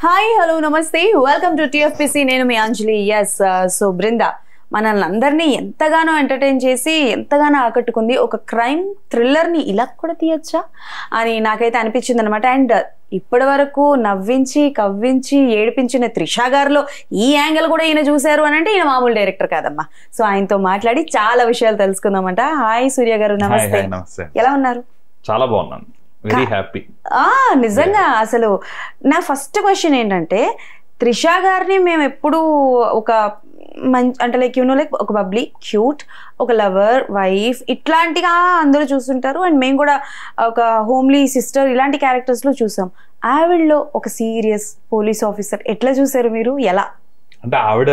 Hi hello నమస్తే welcome to TFPC నేను మీ అంజలి ఎస్ సో బృంద మనల్ని అందరినీ ఎంతగానో ఎంటర్టైన్ చేసి ఎంతగానో ఆకట్టుకుంది ఒక క్రైమ్ థ్రిల్లర్ని ఇలా కూడా తీయొచ్చా అని నాకైతే అనిపించింది అనమాట అండ్ ఇప్పటి వరకు నవ్వించి కవ్వించి ఏడిపించిన త్రిషా గారిలో ఈ యాంగిల్ కూడా ఈయన చూశారు అని అంటే ఈయన మామూలు డైరెక్టర్ కాదమ్మా సో ఆయనతో మాట్లాడి చాలా విషయాలు తెలుసుకుందామంట హాయ్ సూర్య గారు హాయ్ నమస్తే హాయ్ నమస్తే ఎలా ఉన్నారు చాలా బాగున్నాను వెరీ హ్యాపీ ఆ నిజంగా అసలు నా ఫస్ట్ క్వశ్చన్ ఏంటంటే త్రిషా గారిని మేము ఎప్పుడు ఒక మంచి అంటే లైక్ యూనో లైక్ ఒక బబ్లీ క్యూట్ ఒక లవర్ వైఫ్ ఇట్లాంటిగా అందరూ చూస్తుంటారు అండ్ మేము కూడా ఒక హోమ్లీ సిస్టర్ ఇలాంటి క్యారెక్టర్స్లో చూసాం ఆవిడలో ఒక సీరియస్ పోలీస్ ఆఫీసర్ ఎట్లా చూసారు మీరు ఎలా అంటే ఆవిడ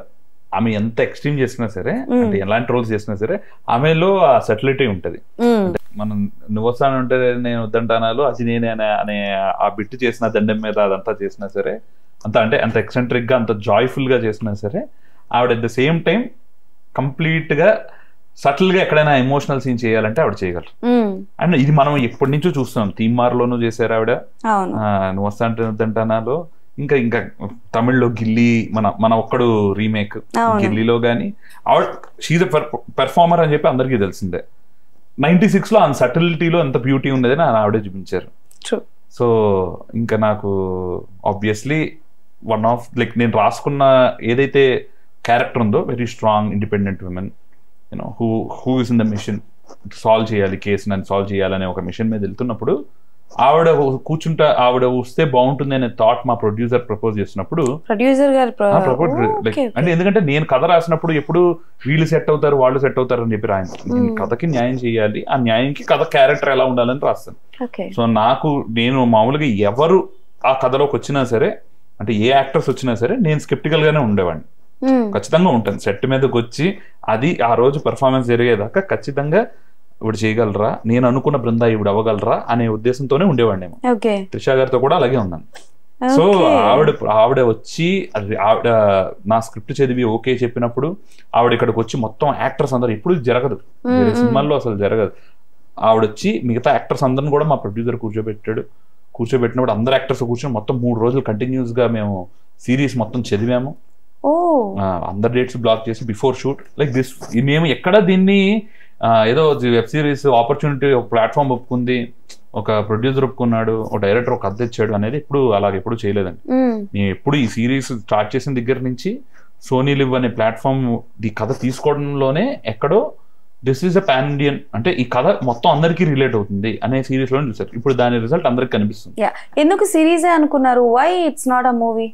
ఆమె ఎంత ఎక్స్ట్రీమ్ చేసినా సరే Mm. అంటే ఎలాంటి రోల్స్ చేసినా సరే ఆమెలో ఆ సెటిలిటీ ఉంటది మనం నువ్వు వస్తాను అంటే నేను వద్దంటానాలు అది నేనే అనే అనే ఆ బిట్టు చేసిన దండం మీద అదంతా చేసినా సరే అంత అంటే అంత ఎక్సెంట్రిక్ గా అంత జాయ్ఫుల్ గా చేసినా సరే ఆవిడ at the same time complete గా సటిల్ గా ఎక్కడైనా ఎమోషనల్ సీన్ చేయాలంటే ఆవిడ చేయగలరు అండ్ ఇది మనం ఎప్పటి నుంచో చూస్తున్నాం తీన్మార్ లోనూ చేశారు ఆవిడ అవును ఆ, నువ్వు వస్తా అంటే వద్దంటానాలో ఇంకా ఇంకా తమిళ్లో గిల్లీ మన మన ఒక్కడు రీమేక్ అవును. గిల్లీలో గానీ ఆవిడ షీజ్ పెర్ఫార్మర్ అని చెప్పి అందరికీ తెలిసిందే నైన్టీ సిక్స్ లో ఆ సటిలిటీలో ఎంత బ్యూటీ ఉండేదని ఆయన ఆవిడే చూపించారు ట్రూ సో ఇంకా నాకు ఆబ్వియస్లీ వన్ ఆఫ్ లైక్ నేను రాసుకున్న ఏదైతే క్యారెక్టర్ ఉందో very strong independent women you know who who is in the mission solve చేయాలి కేసు నన్ను సాల్వ్ చేయాలనే ఒక మిషన్ మీద వెళ్తున్నప్పుడు ఆవిడ కూర్చుంటా ఆవిడ వస్తే బాగుంటుంది అనే థాట్ మా ప్రొడ్యూసర్ ప్రపోజ్ చేసినప్పుడు ప్రొడ్యూసర్ గారు ప్ర- ఆ, propose ఓ, like, okay, అంటే ఎందుకంటే నేను కథ రాసినప్పుడు ఎప్పుడు వీళ్ళు సెట్ అవుతారు వాళ్ళు సెట్ అవుతారు అని చెప్పి రాయను నేను కథకి న్యాయం చేయాలి ఆ న్యాయంకి కథ క్యారెక్టర్ ఎలా ఉండాలని రాస్తాను ఓకే సో నాకు నేను మామూలుగా ఎవరు ఆ కథలోకి వచ్చినా సరే అంటే ఏ యాక్టర్స్ వచ్చినా సరే నేను స్కెప్టికల్ గానే ఉండేవాడిని మ్మ్. ఖచ్చితంగా ఉంటాను సెట్ మీదకి వచ్చి అది ఆ రోజు పెర్ఫార్మెన్స్ జరిగేదాకా ఖచ్చితంగా ఇవిడ చేయగలరా నేను అనుకున్న బృందా ఇవిడ అవ్వగలరా అనే ఉద్దేశంతోనే ఉండేవాడిని నేను ఓకే త్రిషా గారితో కూడా అలాగే ఉన్నాను సో Okay. ఆవిడ ఆవిడ వచ్చి అది ఆవిడ నా స్క్రిప్ట్ చదివి ఓకే చెప్పినప్పుడు ఆవిడ ఇక్కడికి వచ్చి మొత్తం యాక్టర్స్ అందరు ఎప్పుడు ఇది జరగదు మ్మ్, వేరే మ్మ్. సినిమాల్లో అసలు జరగదు ఆవిడ వచ్చి మిగతా యాక్టర్స్ అందరిని కూడా మా ప్రొడ్యూసర్ కూర్చోబెట్టాడు కూర్చోబెట్టినప్పుడు అందరు యాక్టర్స్ కూర్చొని మొత్తం మూడు రోజులు కంటిన్యూస్ గా మేము సిరీస్ మొత్తం చదివాము ఓ ఆ, అందరు డేట్స్ బ్లాక్ చేసి బిఫోర్ షూట్ లైక్ దిస్ మేము ఎక్కడ దీన్ని ఆ, ఏదో వెబ్ సిరీస్ ఆపర్చునిటీ ఒక ప్లాట్ఫామ్ ఒప్పుకుంది ఒక ప్రొడ్యూసర్ ఒప్పుకున్నాడు ఒక డైరెక్టర్ ఒక కథ ఇచ్చాడు అనేది ఎప్పుడు అలాగ ఎప్పుడు చేయలేదండి మ్మ్. మేము ఎప్పుడు ఈ సిరీస్ స్టార్ట్ చేసిన దగ్గర నుంచి సోనీ లివ్ అనే ప్లాట్ఫామ్ ఈ కథ తీసుకోవడంలోనే ఎక్కడో this is a pan Indian అంటే ఈ కథ మొత్తం అందరికీ రిలేట్ అవుతుంది అనే సిరీస్ లో చూసారు ఇప్పుడు దాని రిజల్ట్ అందరికి కనిపిస్తుంది యా ఎందుకు సిరీసే అనుకున్నారు why it's not a movie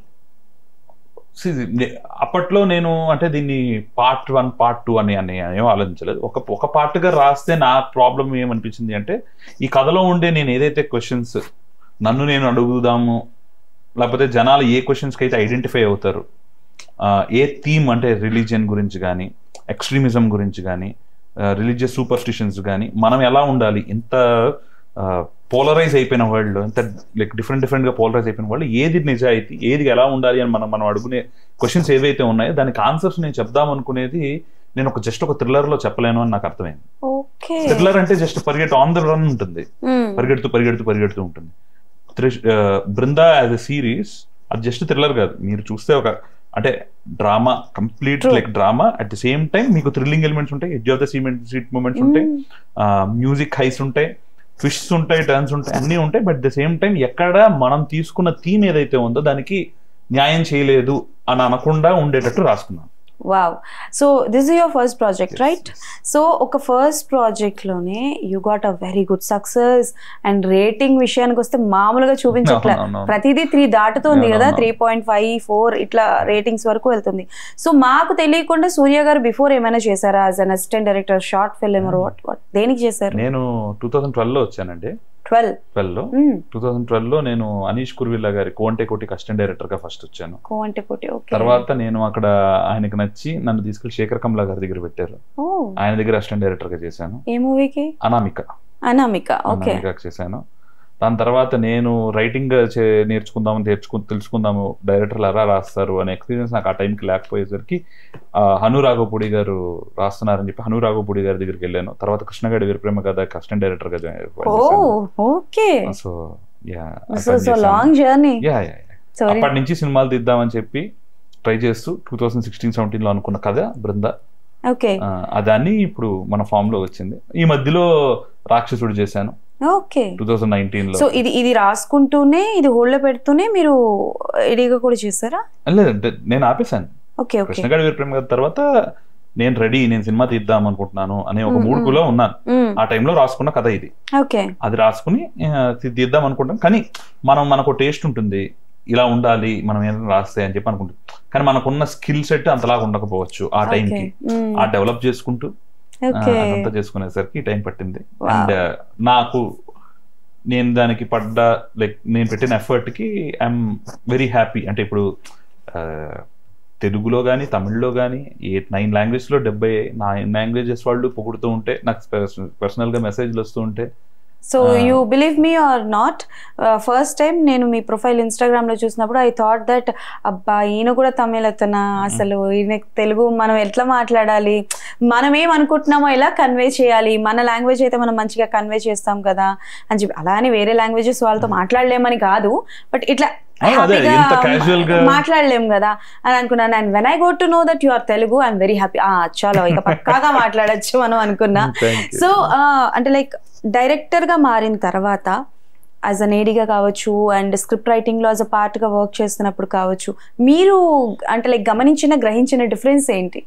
See, నే- అప్పట్లో నేను అంటే దీన్ని పార్ట్ వన్ పార్ట్ టూ అని అని ఏం ఆలోచించలేదు ఒక ఒక part గా రాస్తే నా ప్రాబ్లం ఏమనిపించింది అంటే ఈ కథలో ఉండే నేను ఏదైతే క్వశ్చన్స్ నన్ను నేను అడుగుదాము లేకపోతే జనాలు ఏ క్వశ్చన్స్కి అయితే ఐడెంటిఫై అవుతారు ఆ, ఏ థీమ్ అంటే రిలీజియన్ గురించి కానీ ఎక్స్ట్రీమిజం గురించి కానీ రిలీజియస్ సూపర్స్టిషన్స్ కానీ మనం ఎలా ఉండాలి ఇంత పోలరైజ్ అయిపోయిన వరల్డ్ ఇంత లైక్ డిఫరెంట్ డిఫరెంట్ గా పోలరైజ్ అయిపోయిన వాళ్ళు ఏది నిజాయితీ ఏది ఎలా ఉండాలి అని మనం మనం అడుగునే క్వశ్చన్స్ ఏవైతే ఉన్నాయో దానికి ఆన్సర్స్ నేను చెప్దాం అనుకునేది నేను ఒక జస్ట్ ఒక థ్రిల్లర్ లో చెప్పలేను అని నాకు అర్థమైంది ఓకే థ్రిల్లర్ అంటే జస్ట్ పరిగెట్ ఆన్ ద రన్ ఉంటుంది పరిగెడుతూ పరిగెడుతూ పరిగెడుతూ ఉంటుంది త్రిష్- ఆ, బృందా యాజ్ ఎ సిరీస్ అది జస్ట్ థ్రిల్లర్ కాదు మీరు చూస్తే ఒక అంటే drama complete True. Like drama at the same time మీకు థ్రిల్లింగ్ ఎలిమెంట్స్ ఉంటాయి edge of the cement seat moments ఉంటాయి మ్యూజిక్ హైస్ ఉంటాయి ట్విస్ట్స్ ఉంటాయి టర్న్స్ ఉంటాయి అన్నీ ఉంటాయి బట్ ద సేమ్ టైం ఎక్కడ మనం తీసుకున్న థీమ్ ఏదైతే ఉందో దానికి న్యాయం చేయలేదు అని అనకుండా ఉండేటట్టు రాసుకున్నాను wow so this is your first project right so ఒక ఫస్ట్ ప్రాజెక్ట్లోనే you got a very good success and rating విషయానికి వస్తే మామూలుగా చూపించట్లే అవునవును. ప్రతిదీ త్రీ దాటుతుంది కదా అవునవును. త్రీ పాయింట్ ఫైవ్ ఫోర్ ఇట్లా రేటింగ్స్ వరకు వెళ్తుంది సో మాకు తెలియకుండా సూర్య గారు బిఫోర్ ఏమైనా చేశారా as an assistant director short film what what దేనికి చేశారు నేను టూ థౌజండ్ ట్వెల్వ్ లో వచ్చానండి ట్వెల్వ్ ట్వెల్వ్ లో టూ థౌజండ్ ట్వెల్వ్ లో నేను అనీష్ కుర్విల్లా గారి కోంటే కోటికి అసిస్టెంట్ డైరెక్టర్ గా ఫస్ట్ వచ్చాను కోంటే కోటి ఓకే తర్వాత నేను అక్కడ ఆయనకి నచ్చి నన్ను తీసుకెళ్లి శేఖర్ కమలా గారి దగ్గర పెట్టారు ఓ ఆయన దగ్గర అసిస్టెంట్ డైరెక్టర్ గా చేశాను ఏ మూవీకి అనామిక అనామిక ఓకే అనామికకి చేశాను దాని తర్వాత నేను రైటింగ్ నేర్చుకుందాము నేర్చుకు తెలుసుకుందాము డైరెక్టర్లు ఎలా రాస్తారు అనే ఎక్స్పీరియన్స్ నాకు ఆ టైంకి లేకపోయేసరికి ఆ, హను రాఘవపూడి గారు రాస్తున్నారని చెప్పి హను రాఘవపూడి గారి దగ్గరికి వెళ్ళాను తర్వాత కృష్ణగాడి వీరప్రేమ కథ అసిస్టెంట్ డైరెక్టర్ గా oh okay so yeah so so long journey yeah yeah sorry అప్పటి నుంచి సినిమాలు తీద్దామని చెప్పి ట్రై చేస్తూ టూ థౌసండ్ సిక్స్టీన్ సెవెంటీన్ లో అనుకున్న కథ బృంద ఓకే ఆ, ఆ దాన్ని ఇప్పుడు మన ఫామ్ లో వచ్చింది ఈ మధ్యలో రాక్షసుడు చేశాను ఓకే టూ థౌసండ్ నైన్టీన్ లో సో ఇది ఇది రాసుకుంటూనే ఇది హోల్డ్ లో పెడుతూనే మీరు ఎడిగా కూడా చేస్తారా లేదు డ- నేను ఆపేశాను ఓకే ఓకే కృష్ణగాడి వీరప్రేమ గారి తర్వాత నేను రెడీ నేను సినిమా తీద్దాం అనుకుంటున్నాను అనే ఒక మ్మ్, మూడుకులో ఉన్నాను ఆ టైంలో రాసుకున్న కథ ఇది ఓకే అది రాసుకుని ఆ, తీ- తీద్దాం అనుకుంటాం కానీ మనం మనకు టేస్ట్ ఉంటుంది ఇలా ఉండాలి మనం ఏదైనా రాస్తే అని చెప్పి అనుకుంటాం కానీ మనకున్న స్కిల్ సెట్ అంతలాగా ఉండకపోవచ్చు ఆ ఓకే టైంకి ఆ డెవలప్ చేసుకుంటూ ఆ, ఓకే అదంతా చేసుకునేసరికి టైం పట్టింది Wow. అండ్ నాకు నేను దానికి పడ్డ లైక్ నేను పెట్టిన ఎఫర్ట్ కి ఐఎమ్ వెరీ హ్యాపీ అంటే ఇప్పుడు ఆ, తెలుగులో కానీ తమిళ్లో కానీ ఏ నైన్ లాంగ్వేజ్ లో డెబ్బై నైన్ లాంగ్వేజెస్ వాళ్ళు పొగుడుతూ ఉంటే నాకు పర్సనల్ గా మెసేజ్లు వస్తూ ఉంటే so Ah. You believe me or not first time నేను మీ ప్రొఫైల్ ఇన్స్టాగ్రామ్ లో చూసినప్పుడు ఐ థాట్ దట్ అబ్బా ఈయన కూడా తమిళ అతనా అసలు ఈయన తెలుగు మనం ఎట్లా మాట్లాడాలి మనం ఏం అనుకుంటున్నామో ఎలా కన్వే చేయాలి మన లాంగ్వేజ్ అయితే మనం మంచిగా కన్వే చేస్తాం కదా అని చెప్పి అలా అని వేరే లాంగ్వేజెస్ వాళ్ళతో మాట్లాడలేమని కాదు బట్ ఇట్లా అదే, హ్యాపీగా ఎంత casual గా- మాట్లాడలేం కదా అని అనుకున్నాను and when I go to know that you are Telugu I'm very happy చలో ఇక పక్కాగా మాట్లాడొచ్చు మనం అనుకున్నా Thank you. సో అంటే లైక్ డైరెక్టర్ గా మారిన తర్వాత యాజ్ అ నేడిగా కావచ్చు అండ్ స్క్రిప్ట్ రైటింగ్ లో యాజ్ అ పార్ట్ గా వర్క్ చేస్తున్నప్పుడు కావచ్చు మీరు అంటే లైక్ గమనించిన గ్రహించిన డిఫరెన్స్ ఏంటి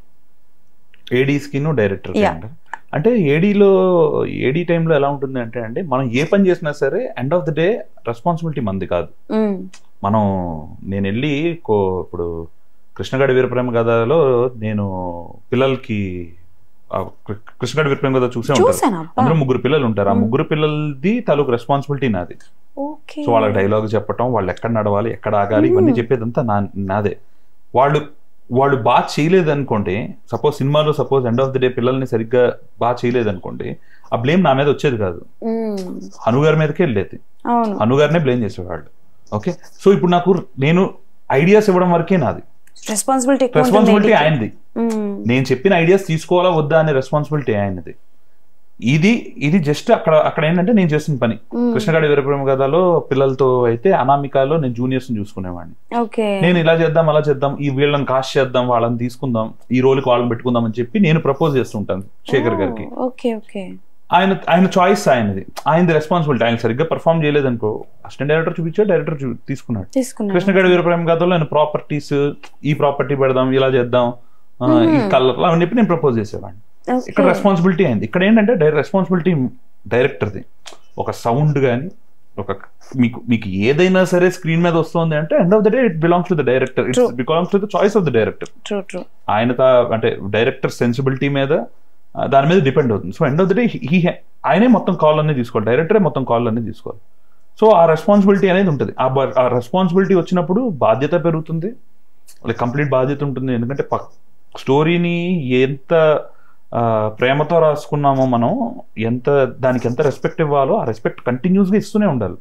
ఏడీస్కి డైరెక్టర్ Yeah. అంటే ఏడీలో ఏడీ టైంలో ఎలా ఉంటుంది అంటే అండి మనం ఏ పని చేసినా సరే end of the day responsibility మంది కాదు మ్మ్. మనం నేను వెళ్ళి కో ఇప్పుడు కృష్ణగడి వీరప్రేమ కథలో నేను పిల్లలకి ఆ కృ- కృష్ణగడి వీరప్రేమ కథ చూసే ఉంటారు చూసాను అబ్బా అందులో ముగ్గురు పిల్లలు ఉంటారు ఆ Hmm. ముగ్గురు పిల్లలది తాలూకు రెస్పాన్సిబిలిటీ నాది ఓకే సో వాళ్ళకి డైలాగ్ చెప్పటం వాళ్ళు ఎక్కడ నడవాలి ఎక్కడ ఆగాలి ఇవన్నీ Hmm. చెప్పేదంతా నా నాదే వాళ్ళు వాళ్ళు బాగా చేయలేదు అనుకోండి సపోజ్ సినిమాలో suppose end of the day పిల్లల్ని సరిగ్గా బాగా చేయలేదు అనుకోండి ఆ బ్లేమ్ నా మీద వచ్చేది కాదు మ్మ్. హను గారి మీదకే వెళ్ళేది అవును హను గారినే బ్లేమ్ చేసేవాళ్ళు ఓకే సో ఇప్పుడు నాకు నేను ఐడియాస్ ఇవ్వడం వరకే నాది రెస్పాన్సిబిలిటీ ఎక్కువ ఉంటుంది రెస్పాన్సిబిలిటీ lady కి. ఆయనది మ్మ్. నేను చెప్పిన ఐడియాస్ తీసుకోవాలా వద్దా అనే రెస్పాన్సిబిలిటీ ఆయనది ఇది ఇది జస్ట్ అక్కడ అక్కడ ఏంటంటే నేను చేసిన పని మ్మ్. కృష్ణగాడి వీరప్రేమ కథలో పిల్లలతో అయితే అనామికాలో నేను జూనియర్స్ చూసుకునేవాడిని ఓకే నేను ఇలా చేద్దాం అలా చేద్దాం ఈ వీళ్ళని కాస్ట్ చేద్దాం వాళ్ళని తీసుకుందాం ఈ రోల్కి వాళ్ళని పెట్టుకుందాం అని చెప్పి నేను ప్రపోజ్ చేస్తుంటాను శేఖర్ గారికి ఓకే ఓకే ఆయన ఆయన చాయిస్ ఆయనది ఆయనది రెస్పాన్సిబిలిటీ ఆయన సరిగ్గా పర్ఫామ్ చేయలేదనుకో అసిస్టెంట్ డైరెక్టర్ చూపించాడు డైరెక్టర్ తీసుకున్నాడు తీసుకున్నాను కృష్ణగడి వీరప్రేమ కథలో నేను ప్రాపర్టీస్ ఈ ప్రాపర్టీ పెడదాం ఇలా చేద్దాం ఆ, ఈ Hmm. కలర్ అని చెప్పి నేను ప్రపోజ్ చేసేవాడిని Okay. ఇక్కడ రెస్పాన్సిబిలిటీ అయింది ఇక్కడ ఏంటంటే డైరెక్ట్ రెస్పాన్సిబిలిటీ డైరెక్టర్ది ఒక సౌండ్ కానీ ఒక మీకు మీకు ఏదైనా సరే స్క్రీన్ మీద వస్తుంది అంటే end of the day it belongs to the director it's True. Belongs to the choice of the director true true ఆయన తా- అంటే డైరెక్టర్ సెన్సిబిలిటీ మీద ఆ, దాని మీద డిపెండ్ అవుతుంది so end of the day he ఆయనే మొత్తం కాల్ అన్నీ తీసుకోవాలి డైరెక్టరే మొత్తం కాల్ అన్నీ తీసుకోవాలి సో ఆ రెస్పాన్సిబిలిటీ అనేది ఉంటుంది ఆ బ- ఆ రెస్పాన్సిబిలిటీ వచ్చినప్పుడు బాధ్యత పెరుగుతుంది లైక్ కంప్లీట్ బాధ్యత ఉంటుంది ఎందుకంటే స్టోరీని ఎంత ఆ, ప్రేమతో రాసుకున్నామో మనం ఎంత దానికి ఎంత రెస్పెక్ట్ ఇవ్వాలో ఆ రెస్పెక్ట్ కంటిన్యూస్ గా ఇస్తూనే ఉండాలి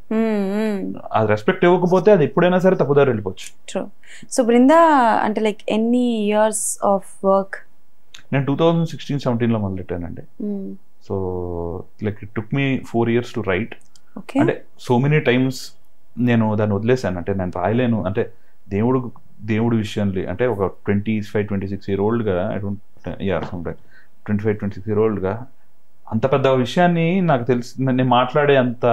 ఆ రెస్పెక్ట్ ఇవ్వకపోతే అది ఎప్పుడైనా సరే తప్పుదారి వెళ్ళిపోవచ్చు ట్రూ సో బృందా అంటే లైక్ ఎన్ని ఇయర్స్ ఆఫ్ వర్క్ నేను టూ థౌజండ్ సిక్స్టీన్ సెవెంటీన్ లో మొదలెట్టానండి so like it took me four years to write okay అంటే సో మెనీ టైమ్స్ నేను దాన్ని వదిలేశాను అంటే నేను రాయలేను అంటే దేవుడు దేవుడి విషయంలో అంటే ఒక twenty five twenty six year ఓల్డ్గా yeah twenty five twenty six year ఓల్డ్గా అంత పెద్ద విషయాన్ని నాకు తెలిసి నేను మాట్లాడే అంత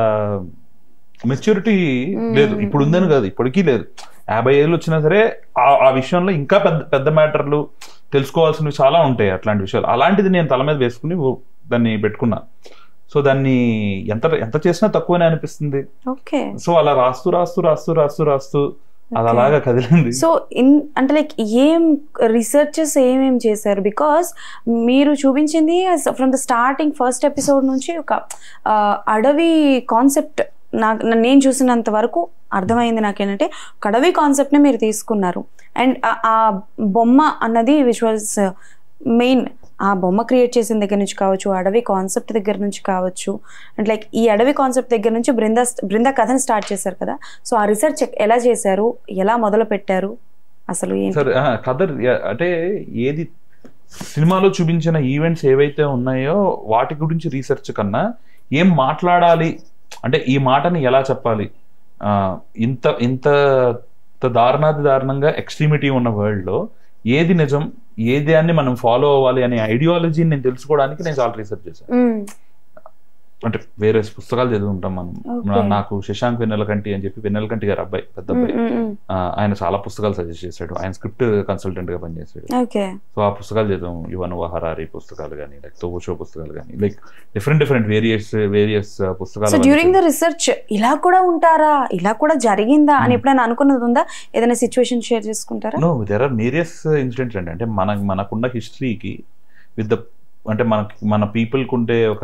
మెచ్యూరిటీ Mm. లేదు ఇప్పుడు ఉందని కాదు ఇప్పటికీ లేదు యాభై ఏళ్ళు వచ్చినా సరే ఆ ఆ విషయంలో ఇంకా పెద్ద పెద్ద మ్యాటర్లు తెలుసుకోవాల్సినవి చాలా ఉంటాయి అట్లాంటి విషయాలు అలాంటిది నేను తల మీద వేసుకుని ఓ- దాన్ని పెట్టుకున్నా సో దాన్ని ఎంత ఎంత చేసినా తక్కువనే అనిపిస్తుంది ఓకే సో అలా రాస్తూ రాస్తూ రాస్తూ రాస్తూ రాస్తూ అది అలాగా కదిలింది సో ఇన్ అంటే లైక్ ఏం రీసెర్చెస్ ఏమేం చేశారు బికాస్ మీరు చూపించింది from the starting first episode నుంచి ఒక ఆ, అడవి కాన్సెప్ట్ నాకు నేను చూసినంత వరకు అర్థమైంది నాకేంటంటే ఒక అడవి కాన్సెప్ట్ని మీరు తీసుకున్నారు అండ్ ఆ బొమ్మ అన్నది విచ్ వాజ్ మెయిన్ ఆ బొమ్మ క్రియేట్ చేసిన దగ్గర నుంచి కావచ్చు ఆ అడవి కాన్సెప్ట్ దగ్గర నుంచి కావచ్చు అండ్ లైక్ ఈ అడవి కాన్సెప్ట్ దగ్గర నుంచి బృందా బృందా కథను స్టార్ట్ చేశారు కదా సో ఆ రీసెర్చ్ ఎలా చేశారు ఎలా మొదలు పెట్టారు అసలు ఏంటి సరే ఆ, కథ య- అంటే ఏది సినిమాలో చూపించిన ఈవెంట్స్ ఏవైతే ఉన్నాయో వాటి గురించి రీసెర్చ్ కన్నా ఏం మాట్లాడాలి అంటే ఈ మాటని ఎలా చెప్పాలి ఆ, ఇంత ఇంత ఇంత దారుణాది దారుణంగా ఎక్స్ట్రీమిటీ ఉన్న వరల్డ్ లో ఏది నిజం ఏది అని మనం ఫాలో అవ్వాలి అనే ఐడియాలజీని నేను తెలుసుకోవడానికి నేను చాలా రీసెర్చ్ చేశాను మ్మ్. అంటే వేరే పుస్తకాలు చదువుకుంటాం మనం Okay. నా- నాకు శశాంక్ వెన్నెలకంటి అని చెప్పి వెన్నెలకంటి గారు అబ్బాయి పెద్ద అబ్బాయి మ్మ్, మ్మ్, ఆ, ఆయన చాలా పుస్తకాలు సజెస్ట్ చేశాడు ఆయన స్క్రిప్ట్ కన్సల్టెంట్ గా పనిచేశాడు ఓకే సో ఆ పుస్తకాలు చదివాం యువన్ హరారి పుస్తకాలు కానీ లైక్ తోషో పుస్తకాలు కానీ like different different various various so పుస్తకాలు డ్యూరింగ్ ద రిసెర్చ్ ఇలా కూడా ఉంటారా ఇలా కూడా జరిగిందా అని ఎప్పుడైనా అనుకున్నది ఉందా ఏదైనా సిచ్యువేషన్ షేర్ చేసుకుంటారా no there are various incidents అండి అంటే మన మనకున్న హిస్టరీకి విత్ ద అంటే మన మన పీపుల్కి ఉండే ఒక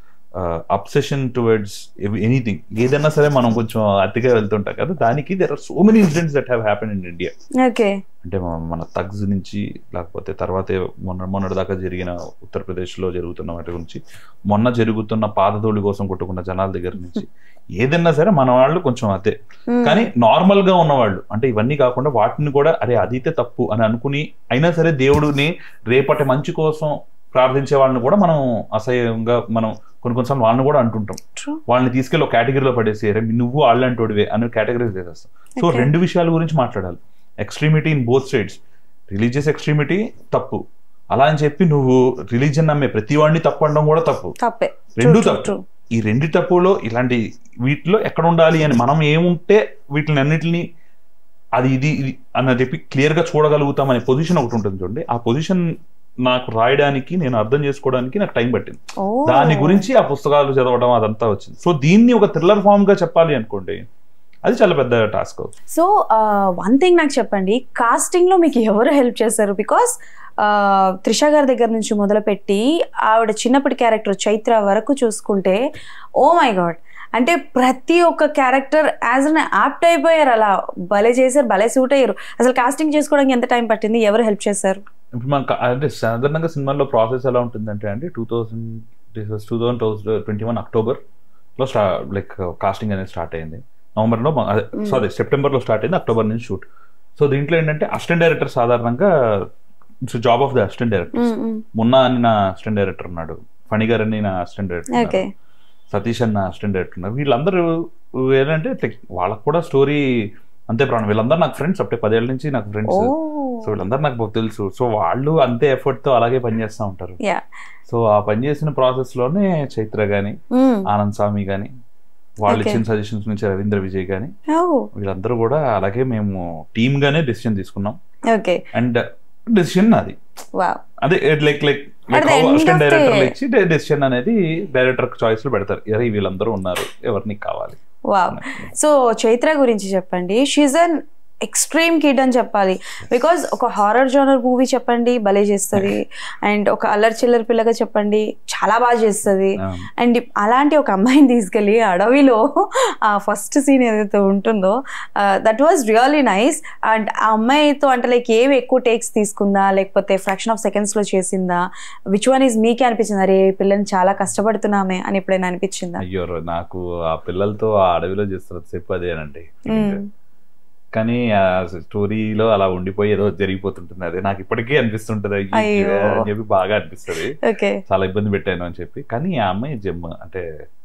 అబ్సెషన్ టువర్డ్స్ ఎనీథింగ్ ఏదైనా సరే మనం కొంచెం అతిగా వెళ్తుంటాం కదా దానికి there are so many incidents that have happen in India okay అంటే మన- మన తగ్స్ నుంచి లేకపోతే తర్వాత మొన్న మొన్నటి దాకా జరిగిన ఉత్తరప్రదేశ్లో జరుగుతున్న వాటి గురించి మొన్న జరుగుతున్న పాదధూళి కోసం కొట్టుకున్న జనాల దగ్గర నుంచి ఏదైనా సరే మన వాళ్ళు కొంచెం అదే కానీ నార్మల్ గా ఉన్నవాళ్ళు అంటే ఇవన్నీ కాకుండా వాటిని కూడా అరే అదితే తప్పు అని అనుకుని అయినా సరే దేవుడిని రేపటి మంచి కోసం ప్రార్థించే వాళ్ళని కూడా మనం అసహ్యంగా మనం కొన్ని కొన్నిసార్లు వాళ్ళని కూడా అంటుంటాం ట్రూ వాళ్ళని తీసుకెళ్ళి ఒక కేటగిరీలో పడేసి "అరే, నువ్వు వాళ్ళంటోడివే అని కేటగిరీస్ చేసేస్తాం సో Okay. రెండు విషయాల గురించి మాట్లాడాలి extremity in both sides religious extremity తప్పు అలా అని చెప్పి నువ్వు రిలీజియన్ నమ్మే ప్రతి వాడిని తప్పు అనడం కూడా తప్పు తప్పే రెండు True, true, తప్పు true. ఈ రెండు తప్పులో ఇలాంటి వీటిలో ఎక్కడ ఉండాలి అని మనం ఏముంటే వీటిని అన్నిటిని అది ఇది ఇది అని చెప్పి క్లియర్ గా చూడగలుగుతాం అనే పొజిషన్ ఒకటి ఉంటుంది చూడండి ఆ పొజిషన్ నాకు రాయడానికి నేను అర్థం చేసుకోవడానికి నాకు టైం పట్టింది ఓ. దాని గురించి ఆ పుస్తకాలు చదవడం అదంతా వచ్చింది సో దీన్ని ఒక థ్రిల్లర్ ఫామ్ గా చెప్పాలి అనుకోండి అది చాలా పెద్ద టాస్క్ అవుతుంది సో వన్ థింగ్ నాకు చెప్పండి కాస్టింగ్ లో మీకు ఎవరు హెల్ప్ చేశారు బికాస్ త్రిష గారి దగ్గర నుంచి మొదలుపెట్టి ఆవిడ చిన్నప్పటి క్యారెక్టర్ చైత్ర వరకు చూసుకుంటే ఓ మై గాడ్ అంటే ప్రతి ఒక్క క్యారెక్టర్ యాజ్ అన్ యాప్ట్ అయిపోయారు అలా భలే చేశారు భలే సూట్ అయ్యారు అసలు కాస్టింగ్ చేసుకోవడానికి ఎంత టైం పట్టింది ఎవరు హెల్ప్ చేశారు ఇప్పుడు మనకు అంటే సాధారణంగా సినిమాల్లో ప్రాసెస్ ఎలా ఉంటుందంటే అండి two thousand two thousand twenty one అక్టోబర్లో స్టా లైక్ కాస్టింగ్ అనేది స్టార్ట్ అయింది నవంబర్లో సారీ సెప్టెంబర్లో స్టార్ట్ అయింది అక్టోబర్ నుంచి షూట్ సో దీంట్లో ఏంటంటే అసిస్టెంట్ డైరెక్టర్ సాధారణంగా it's job of the assistant director Munna అని నా అసిస్టెంట్ డైరెక్టర్ ఉన్నాడు ఫణిగార్ అని నా అసిస్టెంట్ డైరెక్టర్ ఓకే ఉన్నారు. సతీష్ అన్న అసిస్టెంట్ డైరెక్టర్ ఉన్నారు వీళ్ళందరూ ఏంటంటే like వాళ్ళకు కూడా స్టోరీ అంతే ప్రాణం వీళ్ళందరూ నాకు ఫ్రెండ్స్ అప్పుడే పదేళ్ళ నుంచి నాకు ఓ ఫ్రెండ్స్ సో వీళ్ళందరూ నాకు బాగా తెలుసు సో వాళ్ళు అంతే ఎఫర్ట్ తో అలాగే పనిచేస్తూ ఉంటారు యా సో ఆ పనిచేసిన ప్రాసెస్ లోనే చైత్ర గాని ఆనంద్ స్వామి గాని వాళ్ళు Okay. ఇచ్చిన సజెషన్స్ నుంచి రవీంద్ర విజయ్ గాని ఓ వీళ్ళందరూ కూడా అలాగే మేము టీమ్ గానే డెసిషన్ తీసుకున్నాం ఓకే అండ్ డెసిషన్ నాది వావ్ అదే like like At the end assistant of the- director ఇచ్చి డెసిషన్ అనేది డైరెక్టర్ చాయిస్ లో పెడతారు అరే వీళ్ళందరూ ఉన్నారు ఎవరిని కావాలి వావ్ సో చైత్ర గురించి చెప్పండి షీజ్ అన్ ఎక్స్ట్రీమ్ కిడ్ అని చెప్పాలి బికాజ్ ఒక హారర్ జోనర్ మూవీ చెప్పండి భలే చేస్తుంది అండ్ ఒక అల్లరి చిల్లర పిల్లగా చెప్పండి చాలా బాగా చేస్తుంది అండ్ అలాంటి ఒక అమ్మాయిని తీసుకెళ్ళి అడవిలో ఆ ఫస్ట్ సీన్ ఏదైతే ఉంటుందో that was really nice and ఆ అమ్మాయితో అంటే లైక్ ఏవి ఎక్కువ టేక్స్ తీసుకుందా లేకపోతే ఫ్రాక్షన్ ఆఫ్ సెకండ్స్ లో చేసిందా విచ్ వన్ ఈజ్ మీకే అనిపించింది అరే ఈ పిల్లని చాలా కష్టపడుతున్నామే అని ఎప్పుడైనా అనిపించిందా అయ్యో నాకు ఆ పిల్లలతో ఆ అడవిలో చేస్తున్న సేపు అదేనండి మ్మ్. కానీ ఆ స్టోరీలో అలా ఉండిపోయి ఏదో జరిగిపోతుంటుంది అదే నాకు ఇప్పటికీ అనిపిస్తుంటది అయ్యో అయ్యో. అని చెప్పి బాగా అనిపిస్తుంది ఓకే చాలా ఇబ్బంది పెట్టాను అని చెప్పి కానీ ఆ అమ్మాయి జమ్ అంటే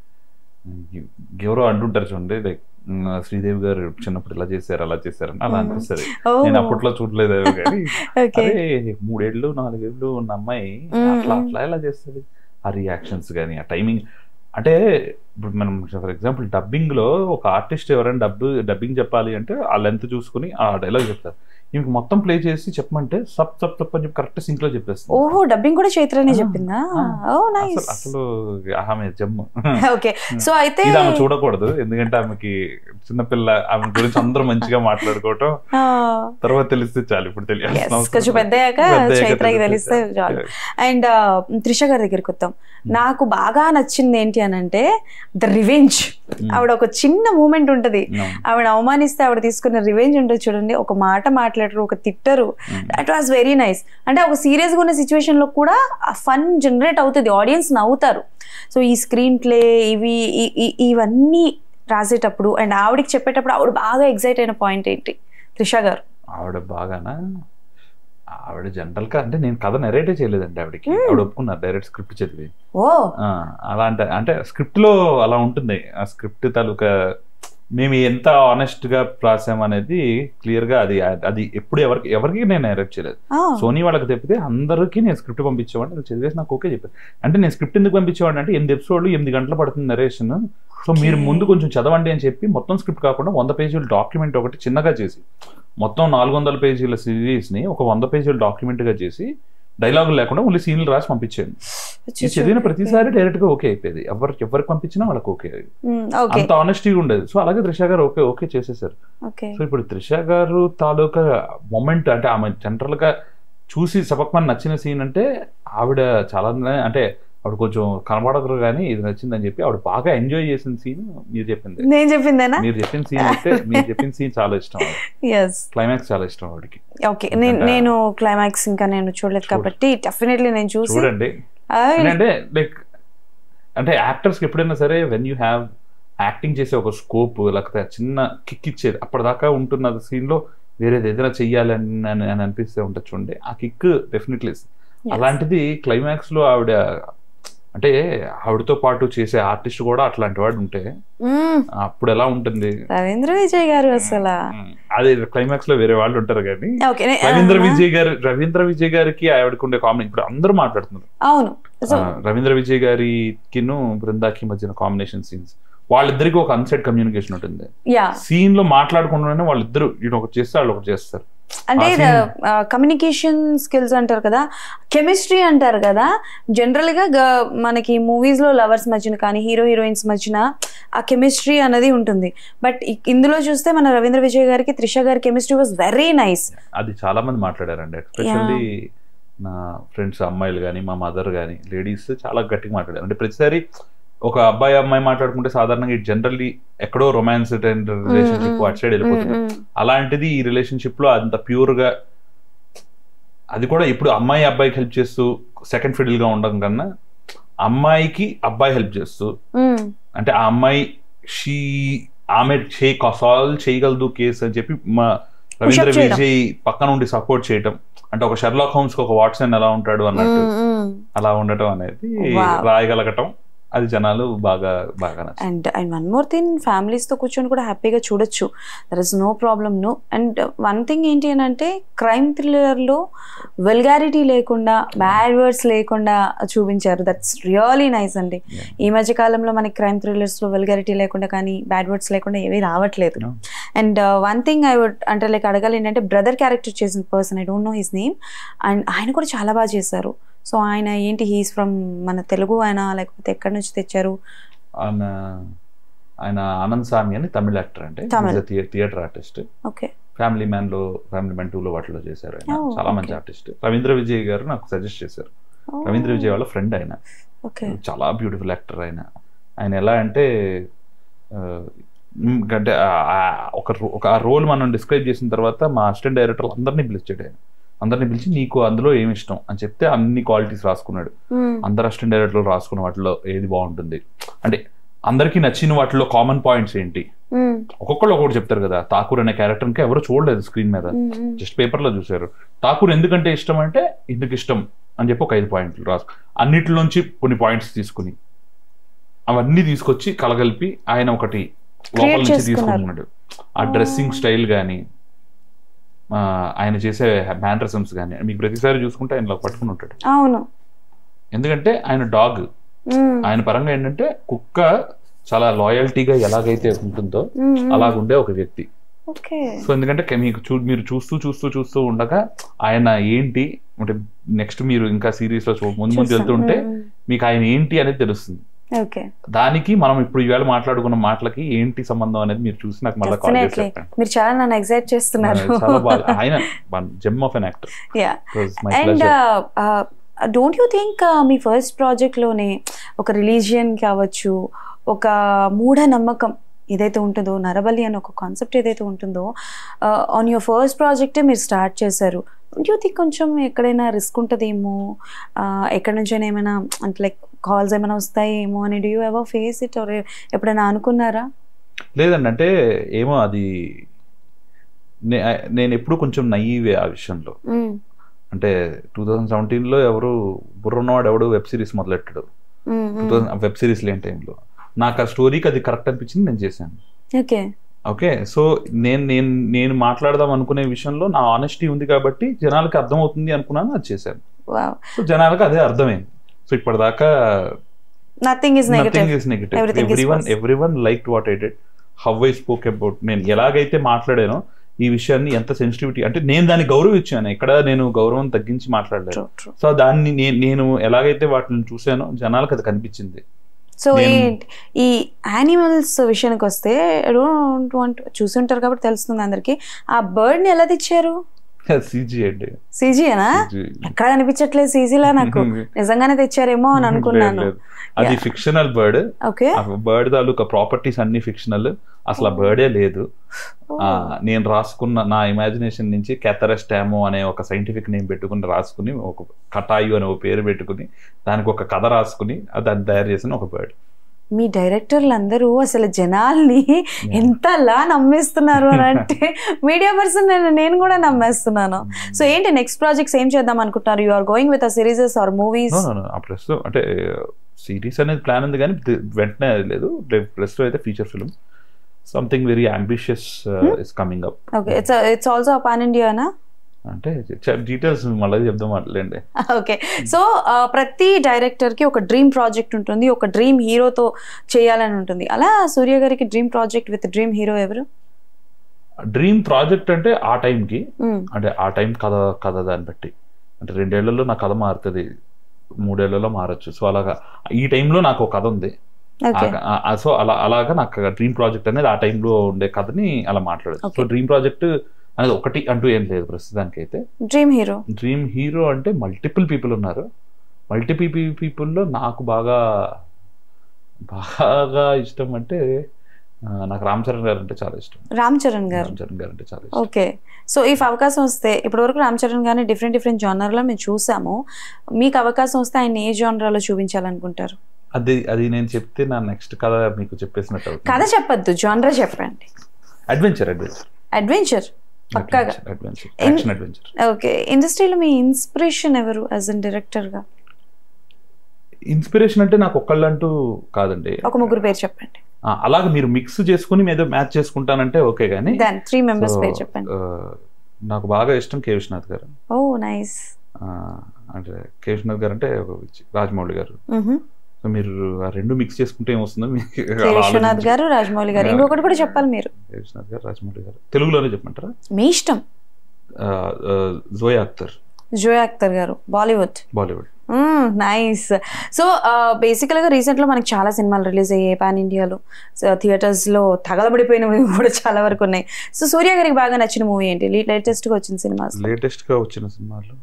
ఎవరో అంటుంటారు చూడండి లైక్ శ్రీదేవి గారు చిన్నప్పుడు ఇలా చేశారు అలా చేశారు అని అలా Mm. అనిపిస్తుంది ఓ నేను అప్పట్లో చూడలేదేమో కానీ ఓకే అరే మూడేళ్ళు నాలుగేళ్ళు ఉన్న అమ్మాయి Mm, అట్లా mm. అట్లా ఎలా చేస్తుంది ఆ రియాక్షన్స్ కానీ ఆ టైమింగ్ అంటే ఇప్పుడు మనం ఫర్ ఎగ్జాంపుల్ డబ్బింగ్ లో ఒక ఆర్టిస్ట్ ఎవరైనా డబ్బు డబ్బింగ్ చెప్పాలి అంటే ఆ లెంత్ చూసుకుని ఆ డైలాగ్ చెప్తారు ఈమెకి మొత్తం ప్లే చేసి చెప్పమంటే సప్ సప్ సప్ అని చెప్పి కరెక్ట్ సింక్ లో చెప్పేస్తుంది ఓహో డబ్బింగ్ కూడా చైత్రనే ఆ, చెప్పిందా ఆ. ఓ అసలు నైస్ అసలు ఆమె జమ్ము ఓకే సో అయితే ఇది ఆమె చూడకూడదు ఎందుకంటే ఆమెకి చిన్నపిల్ల ఆమె గురించి అందరూ మంచిగా మాట్లాడుకోవటం ఆ, తర్వాత తెలిస్తే చాలు ఇప్పుడు yes, తెలియాల్సిన కొంచెం పెద్దయ్యాక పెద్దయ్యాక చైత్రకి తెలిస్తే చాలు అండ్ త్రిష గారి దగ్గరికి వద్దాం నాకు బాగా నచ్చింది ఏంటి అని అంటే ద రివెంజ్ ఆవిడ ఒక చిన్న మూమెంట్ ఉంటది ఆవిడ అవమానిస్తే ఆవిడ తీసుకున్న రివెంజ్ ఉంటుంది చూడండి ఒక మాట మాట్లాడరు ఒక తిట్టరు దట్ వాస్ వెరీ నైస్ అంటే ఒక సీరియస్ గా ఉన్న సిచ్యువేషన్ లో కూడా ఆ ఫన్ జనరేట్ అవుతుంది ఆడియన్స్ నవ్వుతారు సో ఈ స్క్రీన్ ప్లే ఇవి ఈ- ఈ- ఇవన్నీ రాసేటప్పుడు అండ్ ఆవిడకి చెప్పేటప్పుడు ఆవిడ బాగా ఎగ్జైట్ అయిన పాయింట్ ఏంటి త్రిష గారు ఆవిడ బాగానా ఆవిడ జనరల్ గా అంటే నేను కథ నెరేటే చేయలేదండి ఆవిడకి ఆవిడ ఒప్పుకున్నారు డైరెక్ట్ స్క్రిప్ట్ చదివి ఓ ఆ, అలా అంటే అంటే స్క్రిప్ట్ లో అలా ఉంటుంది ఆ స్క్రిప్ట్ తాలూకా మేము ఎంత ఆనెస్ట్ గా రాసాం అనేది క్లియర్ గా అది అది ఎప్పుడు ఎవరికి ఎవరికి నేను డైరెక్ట్ చేయలేదు సోనీ వాళ్ళకి తెప్పితే అందరికీ నేను స్క్రిప్ట్ పంపించేవాడిని అది చదివేసి నాకు ఓకే చెప్పారు అంటే నేను స్క్రిప్ట్ ఎందుకు పంపించేవాడిని అంటే ఎనిమిది ఎపిసోడ్లు ఎనిమిది గంటలు పడుతుంది నరేషన్ సో మీరు Okay. ముందు కొంచెం చదవండి అని చెప్పి మొత్తం స్క్రిప్ట్ కాకుండా వంద పేజీల డాక్యుమెంట్ ఒకటి చిన్నగా చేసి మొత్తం నాలుగు వందల పేజీల సిరీస్ ని ఒక వంద పేజీల డాక్యుమెంట్ గా చేసి డైలాగులు లేకుండా ఓన్లీ సీన్లు రాసి పంపించాను ఈ చదివిన ప్రతిసారి డైరెక్ట్ గా ఓకే అయిపోయేది ఎవరికి ఎవరికి పంపించినా వాళ్ళకి ఓకే ఓకే అంత ఆనెస్టీగా ఉండేది సో అలాగే త్రిష గారు ఓకే ఓకే చేసేసారు ఓకే సో ఇప్పుడు త్రిష గారు తాలూకా మొమెంట్ అంటే ఆమె జనరల్ గా చూసి సబక్మన్ నచ్చిన సీన్ అంటే ఆవిడ చాలా అంటే ఆవిడ కొంచెం కనబడకరు కానీ ఇది నచ్చిందని చెప్పి ఆవిడ బాగా ఎంజాయ్ చేసిన సీన్ మీరు చెప్పింది నేను చెప్పిందేనా మీరు చెప్పిన సీన్ అయితే మీరు చెప్పిన సీన్ చాలా ఇష్టం ఎస్ క్లైమాక్స్ చాలా ఇష్టం ఆవిడకి ఓకే నేను నేను క్లైమాక్స్ ఇంకా నేను చూడలేదు కాబట్టి డెఫినెట్లీ నేను చూసి చూడండి I will- అంటే లైక్ అంటే యాక్టర్స్కి ఎప్పుడైనా సరే వెన్ యూ హ్యావ్ యాక్టింగ్ చేసే ఒక స్కోప్ లేకపోతే చిన్న కిక్ ఇచ్చేది అప్పటిదాకా ఉంటున్న scene లో వేరేది ఏదైనా చెయ్యాలి అని అని- అని అనిపిస్తే ఉంటుంది చూడండి ఆ కిక్ డెఫినెట్లీ అలాంటిది క్లైమాక్స్ లో ఆవిడ అంటే ఆవిడతో పాటు చేసే ఆర్టిస్ట్ కూడా అట్లాంటి వాడు ఉంటే మ్మ్. అప్పుడు ఎలా ఉంటుంది రవీంద్ర విజయ్ గారు అసలు అదే క్లైమాక్స్ లో వేరే వాళ్ళు ఉంటారు కానీ ఓకే నే- రవీంద్ర ఆ, విజయ్ గారు రవీంద్ర విజయ్ గారికి ఆవిడకు ఉండే కాంబినేషన్ ఇప్పుడు అందరూ మాట్లాడుతున్నారు అవును సో ఆ, రవీంద్ర విజయ్ గారికిను బృందాకి మధ్యన కాంబినేషన్ సీన్స్ వాళ్ళిద్దరికి ఒక అన్సైడ్ కమ్యూనికేషన్ ఉంటుంది యా సీన్ లో మాట్లాడుకుంటూనే వాళ్ళిద్దరు ఈయన ఒకటి చేస్తే వాళ్ళు ఒకటి చేస్తారు అంటే ఆ కమ్యూనికేషన్ స్కిల్స్ అంటారు కదా కెమిస్ట్రీ అంటారు కదా జనరల్ గా గ- మనకి మూవీస్ లో లవర్స్ మధ్యన కానీ హీరో హీరోయిన్స్ మధ్యన ఆ కెమిస్ట్రీ అనేది ఉంటుంది బట్ ఇందులో చూస్తే మన రవీంద్ర విజయ్ గారికి త్రిష గారి కెమిస్ట్రీ వాజ్ వెరీ నైస్ అది చాలా మంది మాట్లాడారండి ఎస్పెషల్లీ నా ఫ్రెండ్స్ అమ్మాయిలు కానీ మా మదర్ కానీ లేడీస్ చాలా గట్టిగా మాట్లాడారు అంటే ప్రతిసారి ఒక అబ్బాయి అమ్మాయి మాట్లాడుకుంటే సాధారణంగా జనరల్లీ ఎక్కడో రొమాన్స్ రిలేషన్షిప్ అటు సైడ్ వెళ్ళిపోతుంది అలాంటిది ఈ రిలేషన్షిప్ లో అంత ప్యూర్ గా అది కూడా ఇప్పుడు అమ్మాయి అబ్బాయికి హెల్ప్ చేస్తూ సెకండ్ ఫిడిల్ గా ఉండడం కన్నా అమ్మాయికి అబ్బాయి హెల్ప్ చేస్తూ అంటే ఆ అమ్మాయి షీ ఆమె చే సాల్వ్ చేయగలదు కేసు అని చెప్పి మా రవీంద్ర చేయడం. విజయ్ పక్కన ఉండి సపోర్ట్ చేయటం అంటే ఒక షెర్లాక్ హోమ్స్ కి ఒక వాట్సన్ ఎలా ఉంటాడు అన్నట్టు అలా ఉండటం అనేది Wow. రాయగలగటం అది జనాలు బాగా బాగా నచ్చింది and and one more thing ఫ్యామిలీస్తో కూర్చొని కూడా హ్యాపీగా చూడొచ్చు there is no problem no and one thing ఏంటి అని అంటే క్రైమ్ థ్రిల్లర్లో వెల్గారిటీ లేకుండా బ్యాడ్ వర్డ్స్ లేకుండా చూపించారు దట్స్ రియలీ నైస్ అండి Yeah. ఈ మధ్య కాలంలో మనకి క్రైమ్ థ్రిల్లర్స్లో వెల్గారిటీ లేకుండా కానీ బ్యాడ్ వర్డ్స్ లేకుండా ఏమీ రావట్లేదు No. And one thing I would అంటే లైక్ అడగాలి ఏంటంటే బ్రదర్ క్యారెక్టర్ చేసిన person I don't know his name and ఆయన కూడా చాలా బాగా చేశారు సో ఆయన ఏంటి హీస్ ఫ్రమ్ మన తెలుగు ఆయన లేకపోతే ఎక్కడి నుంచి తెచ్చారు ఆయన ఆయన ఆనంద్ స్వామి అని తమిళ యాక్టర్ అంటే Tamil. Theatre artist okay family man లో ఫ్యామిలీ మ్యాన్ టూ లో వాటిలో చేశారు ఆయన Oh, చాలా మంచి okay. ఆర్టిస్ట్ రవీంద్ర విజయ్ గారు నాకు సజెస్ట్ చేశారు రవీంద్ర విజయ్ వాళ్ళ ఫ్రెండ్ ఆయన ఓకే చాలా బ్యూటిఫుల్ యాక్టర్ ఆయన ఆయన ఎలా అంటే ఆ, మ్, అంటే ఆ- ఆ ఒక రో- ఒక ఆ రోల్ మనం డిస్క్రైబ్ చేసిన తర్వాత మా అసిస్టెంట్ డైరెక్టర్ అందరినీ పిలిచాడు ఆయన అందరినీ పిలిచి నీకు అందులో ఏమి ఇష్టం అని చెప్తే అన్ని క్వాలిటీస్ రాసుకున్నాడు అందరు అసిస్టెంట్ డైరెక్టర్ రాసుకున్న వాటిలో ఏది బాగుంటుంది అంటే అందరికీ నచ్చిన వాటిలో కామన్ పాయింట్స్ ఏంటి ఒక్కొక్కళ్ళు ఒక్కొక్కటి చెప్తారు కదా ఠాకూర్ అనే క్యారెక్టర్ ఇంకా ఎవరు చూడలేదు స్క్రీన్ మీద జస్ట్ పేపర్ లో చూసారు ఠాకూర్ ఎందుకంటే ఇష్టం అంటే ఇందుకు ఇష్టం అని చెప్పి ఒక ఐదు పాయింట్లు రాసు అన్నిటిలోంచి కొన్ని పాయింట్స్ తీసుకుని అవన్నీ తీసుకొచ్చి కలగలిపి ఆయన ఒకటి లోపల నుంచి చేసుకున్నారు. తీసుకుంటున్నాడు ఆ డ్రెస్సింగ్ స్టైల్ కానీ ఆయన చేసే మ్యానరిజమ్స్ కానీ మీకు ప్రతిసారి చూసుకుంటే ఆయన ఇలా పట్టుకుని ఉంటాడు అవును ఎందుకంటే ఆయన డాగ్ మ్మ్. ఆయన పరంగా ఏంటంటే కుక్క చాలా లాయల్టీగా ఎలాగైతే ఉంటుందో మ్మ్, మ్మ్. అలాగుండే ఒక వ్యక్తి ఓకే సో ఎందుకంటే క- మీకు చూ మీరు చూస్తూ చూస్తూ చూస్తూ ఉండగా ఆయన ఏంటి అంటే నెక్స్ట్ మీరు ఇంకా సిరీస్ లో చూ- ముందు ముందు చూస్తాం. వెళ్తుంటే మ్మ్, మీకు ఆయన ఏంటి అనేది తెలుస్తుంది ఓకే దానికి మనం ఇప్పుడు ఈవేళ మాట్లాడుకున్న మాటలకి ఏంటి సంబంధం అనేది మీరు చూసి నాకు మళ్ళీ కాల్ చేసి డెఫినెట్లీ చెప్పండి మీరు చాలా నన్ను ఎగ్జైట్ చేస్తున్నారు చాలా బాగా ఆయన gem of an actor yeah my and pleasure don't you think me first ప్రాజెక్ట్లోనే ఒక రిలీజియన్ కావచ్చు ఒక మూఢ నమ్మకం ఏదైతే ఉంటుందో నరబలి అనే ఒక కాన్సెప్ట్ ఏదైతే ఉంటుందో ఆన్ యువర్ ఫస్ట్ ప్రాజెక్టే మీరు స్టార్ట్ చేశారు డోంట్ యూ థింక్ కొంచెం ఎక్కడైనా రిస్క్ ఉంటుందేమో Uh, ఎక్కడి నుంచైనా ఏమైనా అంటే లైక్ కాల్స్ ఏమైనా వస్తాయేమో అని do you ever face it or ఎప్పుడైనా అనుకున్నారా లేదండి అంటే ఏమో అది నే- నేను ఎప్పుడు కొంచెం నయ్యివే ఆ విషయంలో Mm, అంటే టూ థౌజండ్ సెవెంటీన్లో ఎవరు బుర్ర ఉన్నవాడు ఎవడు వెబ్ సిరీస్ మొదలెట్టాడు mm, two mm. Thousand web series లేని టైంలో నాకు ఆ స్టోరీకి అది కరెక్ట్ అనిపించింది నేను చేశాను ఓకే ఓకే సో నేను నేను నేను మాట్లాడదాం అనుకునే విషయంలో నా ఆనెస్టీ ఉంది కాబట్టి జనాలకి అర్థమవుతుంది అనుకున్నాను అది చేశాను వావ్ సో జనాలకు అదే అర్థమైంది సో ఇప్పటిదాకా nothing is negative nothing is negative Everything is everyone positive. Everyone like what I did how I spoke about నేను ఎలాగైతే మాట్లాడానో ఈ విషయాన్ని ఎంత సెన్సిటివిటీ అంటే నేను దాన్ని గౌరవించాను ఎక్కడ నేను గౌరవం తగ్గించి మాట్లాడలేదు ట్రూ ట్రూ సో దాన్ని నేను నేను ఎలాగైతే వాటిని చూసానో జనాలకు అది కనిపించింది సో నేను- ఏంటి ఈ యానిమల్స్ విషయానికి వస్తే డోంట్ వాంట్ చూసి ఉంటారు కాబట్టి తెలుస్తుంది అందరికి ఆ బర్డ్ ని ఎలా తెచ్చారు సీజీ అండి సీజీనా CG. ఎక్కడ కనిపించట్లేదు సీజీలా నాకు నిజంగానే తెచ్చారేమో అని అనుకున్నాను లేదు, లేదు. అది Yeah. ఫిక్షనల్ బర్డ్ ఓకే ఆ బర్డ్ తాలూకా ప్రాపర్టీస్ అన్ని ఫిక్షనల్ అసలు ఆ బర్డే లేదు ఆ, నేను రాసుకున్న నా ఇమాజినేషన్ నుంచి కెథరస్టామో అనే ఒక సైంటిఫిక్ నేమ్ పెట్టుకుని రాసుకుని ఒక కటాయు అనే ఒక పేరు పెట్టుకుని దానికి ఒక కథ రాసుకుని ఆ దాన్ని తయారు చేసిన ఒక బర్డ్ మీ డైరెక్టర్లు అందరూ అసలు జనాల్ని ఎంతలా నమ్మేస్తున్నారు అని అంటే మీడియా పర్సన్ నేను నేను కూడా నమ్మేస్తున్నాను సో ఏంటి నెక్స్ట్ ప్రాజెక్ట్స్ ఏం చేద్దాం అనుకుంటున్నారు you are going with a serieses or movies ఆ ప్లస్ అంటే సిరీస్ అనేది ప్లాన్ ఉంది కానీ ది- వెంటనే అది లేదు ప్లస్ అయితే feature film something very ambitious is coming up okay it's it's also pan ఇండియానా అంటే డీటెయిల్స్ మళ్ళీ చెప్దాం అట్లేండి ఓకే సో ప్రతి డైరెక్టర్ కి ఒక డ్రీమ్ ప్రాజెక్ట్ ఉంటుంది ఒక డ్రీమ్ హీరోతో చేయాలని ఉంటుంది అలా సూర్య గారికి dream project with dream hero ఎవరు డ్రీమ్ ప్రాజెక్ట్ అంటే ఆ టైంకి మ్మ్. అంటే ఆ టైం కథ కథ దాన్ని బట్టి అంటే రెండేళ్లలో నా కథ మారుతుంది మూడేళ్లలో మారచ్చు సో అలాగా ఈ టైంలో నాకు ఒక కథ ఉంది ఓకే సో అలా అలాగా నాకు డ్రీమ్ ప్రాజెక్ట్ అనేది ఆ టైంలో ఉండే కథని అలా మాట్లాడచ్చు సో Okay. డ్రీమ్ ప్రాజెక్ట్ అనేది ఒకటి అంటూ ఏం లేదు ప్రస్తుతానికి అయితే డ్రీమ్ హీరో డ్రీమ్ హీరో అంటే మల్టిపుల్ పీపుల్ ఉన్నారు మల్టిపుల్ పీపుల్లో నాకు బాగా బాగా ఇష్టం అంటే ఆ, నాకు రామ్ చరణ్ గారు అంటే చాలా ఇష్టం రామ్ చరణ్ గారు రామ్ చరణ్ గారు అంటే చాలా ఇష్టం ఓకే సో ఇఫ్ అవకాశం వస్తే ఇప్పటివరకు రామ్ చరణ్ గారిని డిఫరెంట్ డిఫరెంట్ జానర్లో మేము చూసాము మీకు అవకాశం వస్తే ఆయన ఏ జానరాలో చూపించాలనుకుంటారు అది అది నేను చెప్తే నా నెక్స్ట్ కథ మీకు చెప్పేసినట్టు కథ చెప్పొద్దు జానరా చెప్పండి అడ్వెంచర్ అడ్వెంచర్ అడ్వెంచర్ పక్కాగా adventure In- action adventure okay ఇండస్ట్రీలో మీ ఇన్స్పిరేషన్ ఎవరు యాజ్ అన్ డైరెక్టర్గా ఇన్స్పిరేషన్ అంటే నాకు ఒక్కళ్ళంటూ కాదండి ఒక ముగ్గురు పేరు చెప్పండి ఆ, అలాగే మీరు మిక్స్ చేసుకుని ఏదో మ్యాచ్ చేసుకుంటానంటే ఓకే కానీ దాని త్రీ మెంబర్స్ So, పేరు చెప్పండి ఆ, నాకు బాగా ఇష్టం కే విశ్వనాథ్ గారు ఓ నైస్ ఆ, అంటే కే విశ్వనాథ్ గారు అంటే ఒక చి- రాజమౌళి గారు సో మీరు ఆ రెండు మిక్స్ చేసుకుంటే ఏమొస్తుందో మీకు కే అలా విశ్వనాథ్ ఆలోచించి- గారు రాజమౌళి గారు Yeah. ఇంకొకటి కూడా చెప్పాలి మీరు కే విశ్వనాథ్ గారు రాజమౌళి గారు తెలుగులోనే చెప్పమంటారా మీ ఇష్టం ఆ, ఆ, జోయా అఖ్తర్ జోయా అఖ్తర్ గారు బాలీవుడ్ బాలీవుడ్ నైస్ సో బేసికల్గా రీసెంట్లో మనకి చాలా సినిమాలు రిలీజ్ అయ్యాయి పాన్ ఇండియాలో థియేటర్స్లో తగలబడిపోయినవి కూడా చాలా వరకు ఉన్నాయి సో సూర్య గారికి బాగా నచ్చిన మూవీ ఏంటి లేటెస్ట్గా వచ్చిన సినిమాస్ లేటెస్ట్ గా వచ్చిన సినిమాలు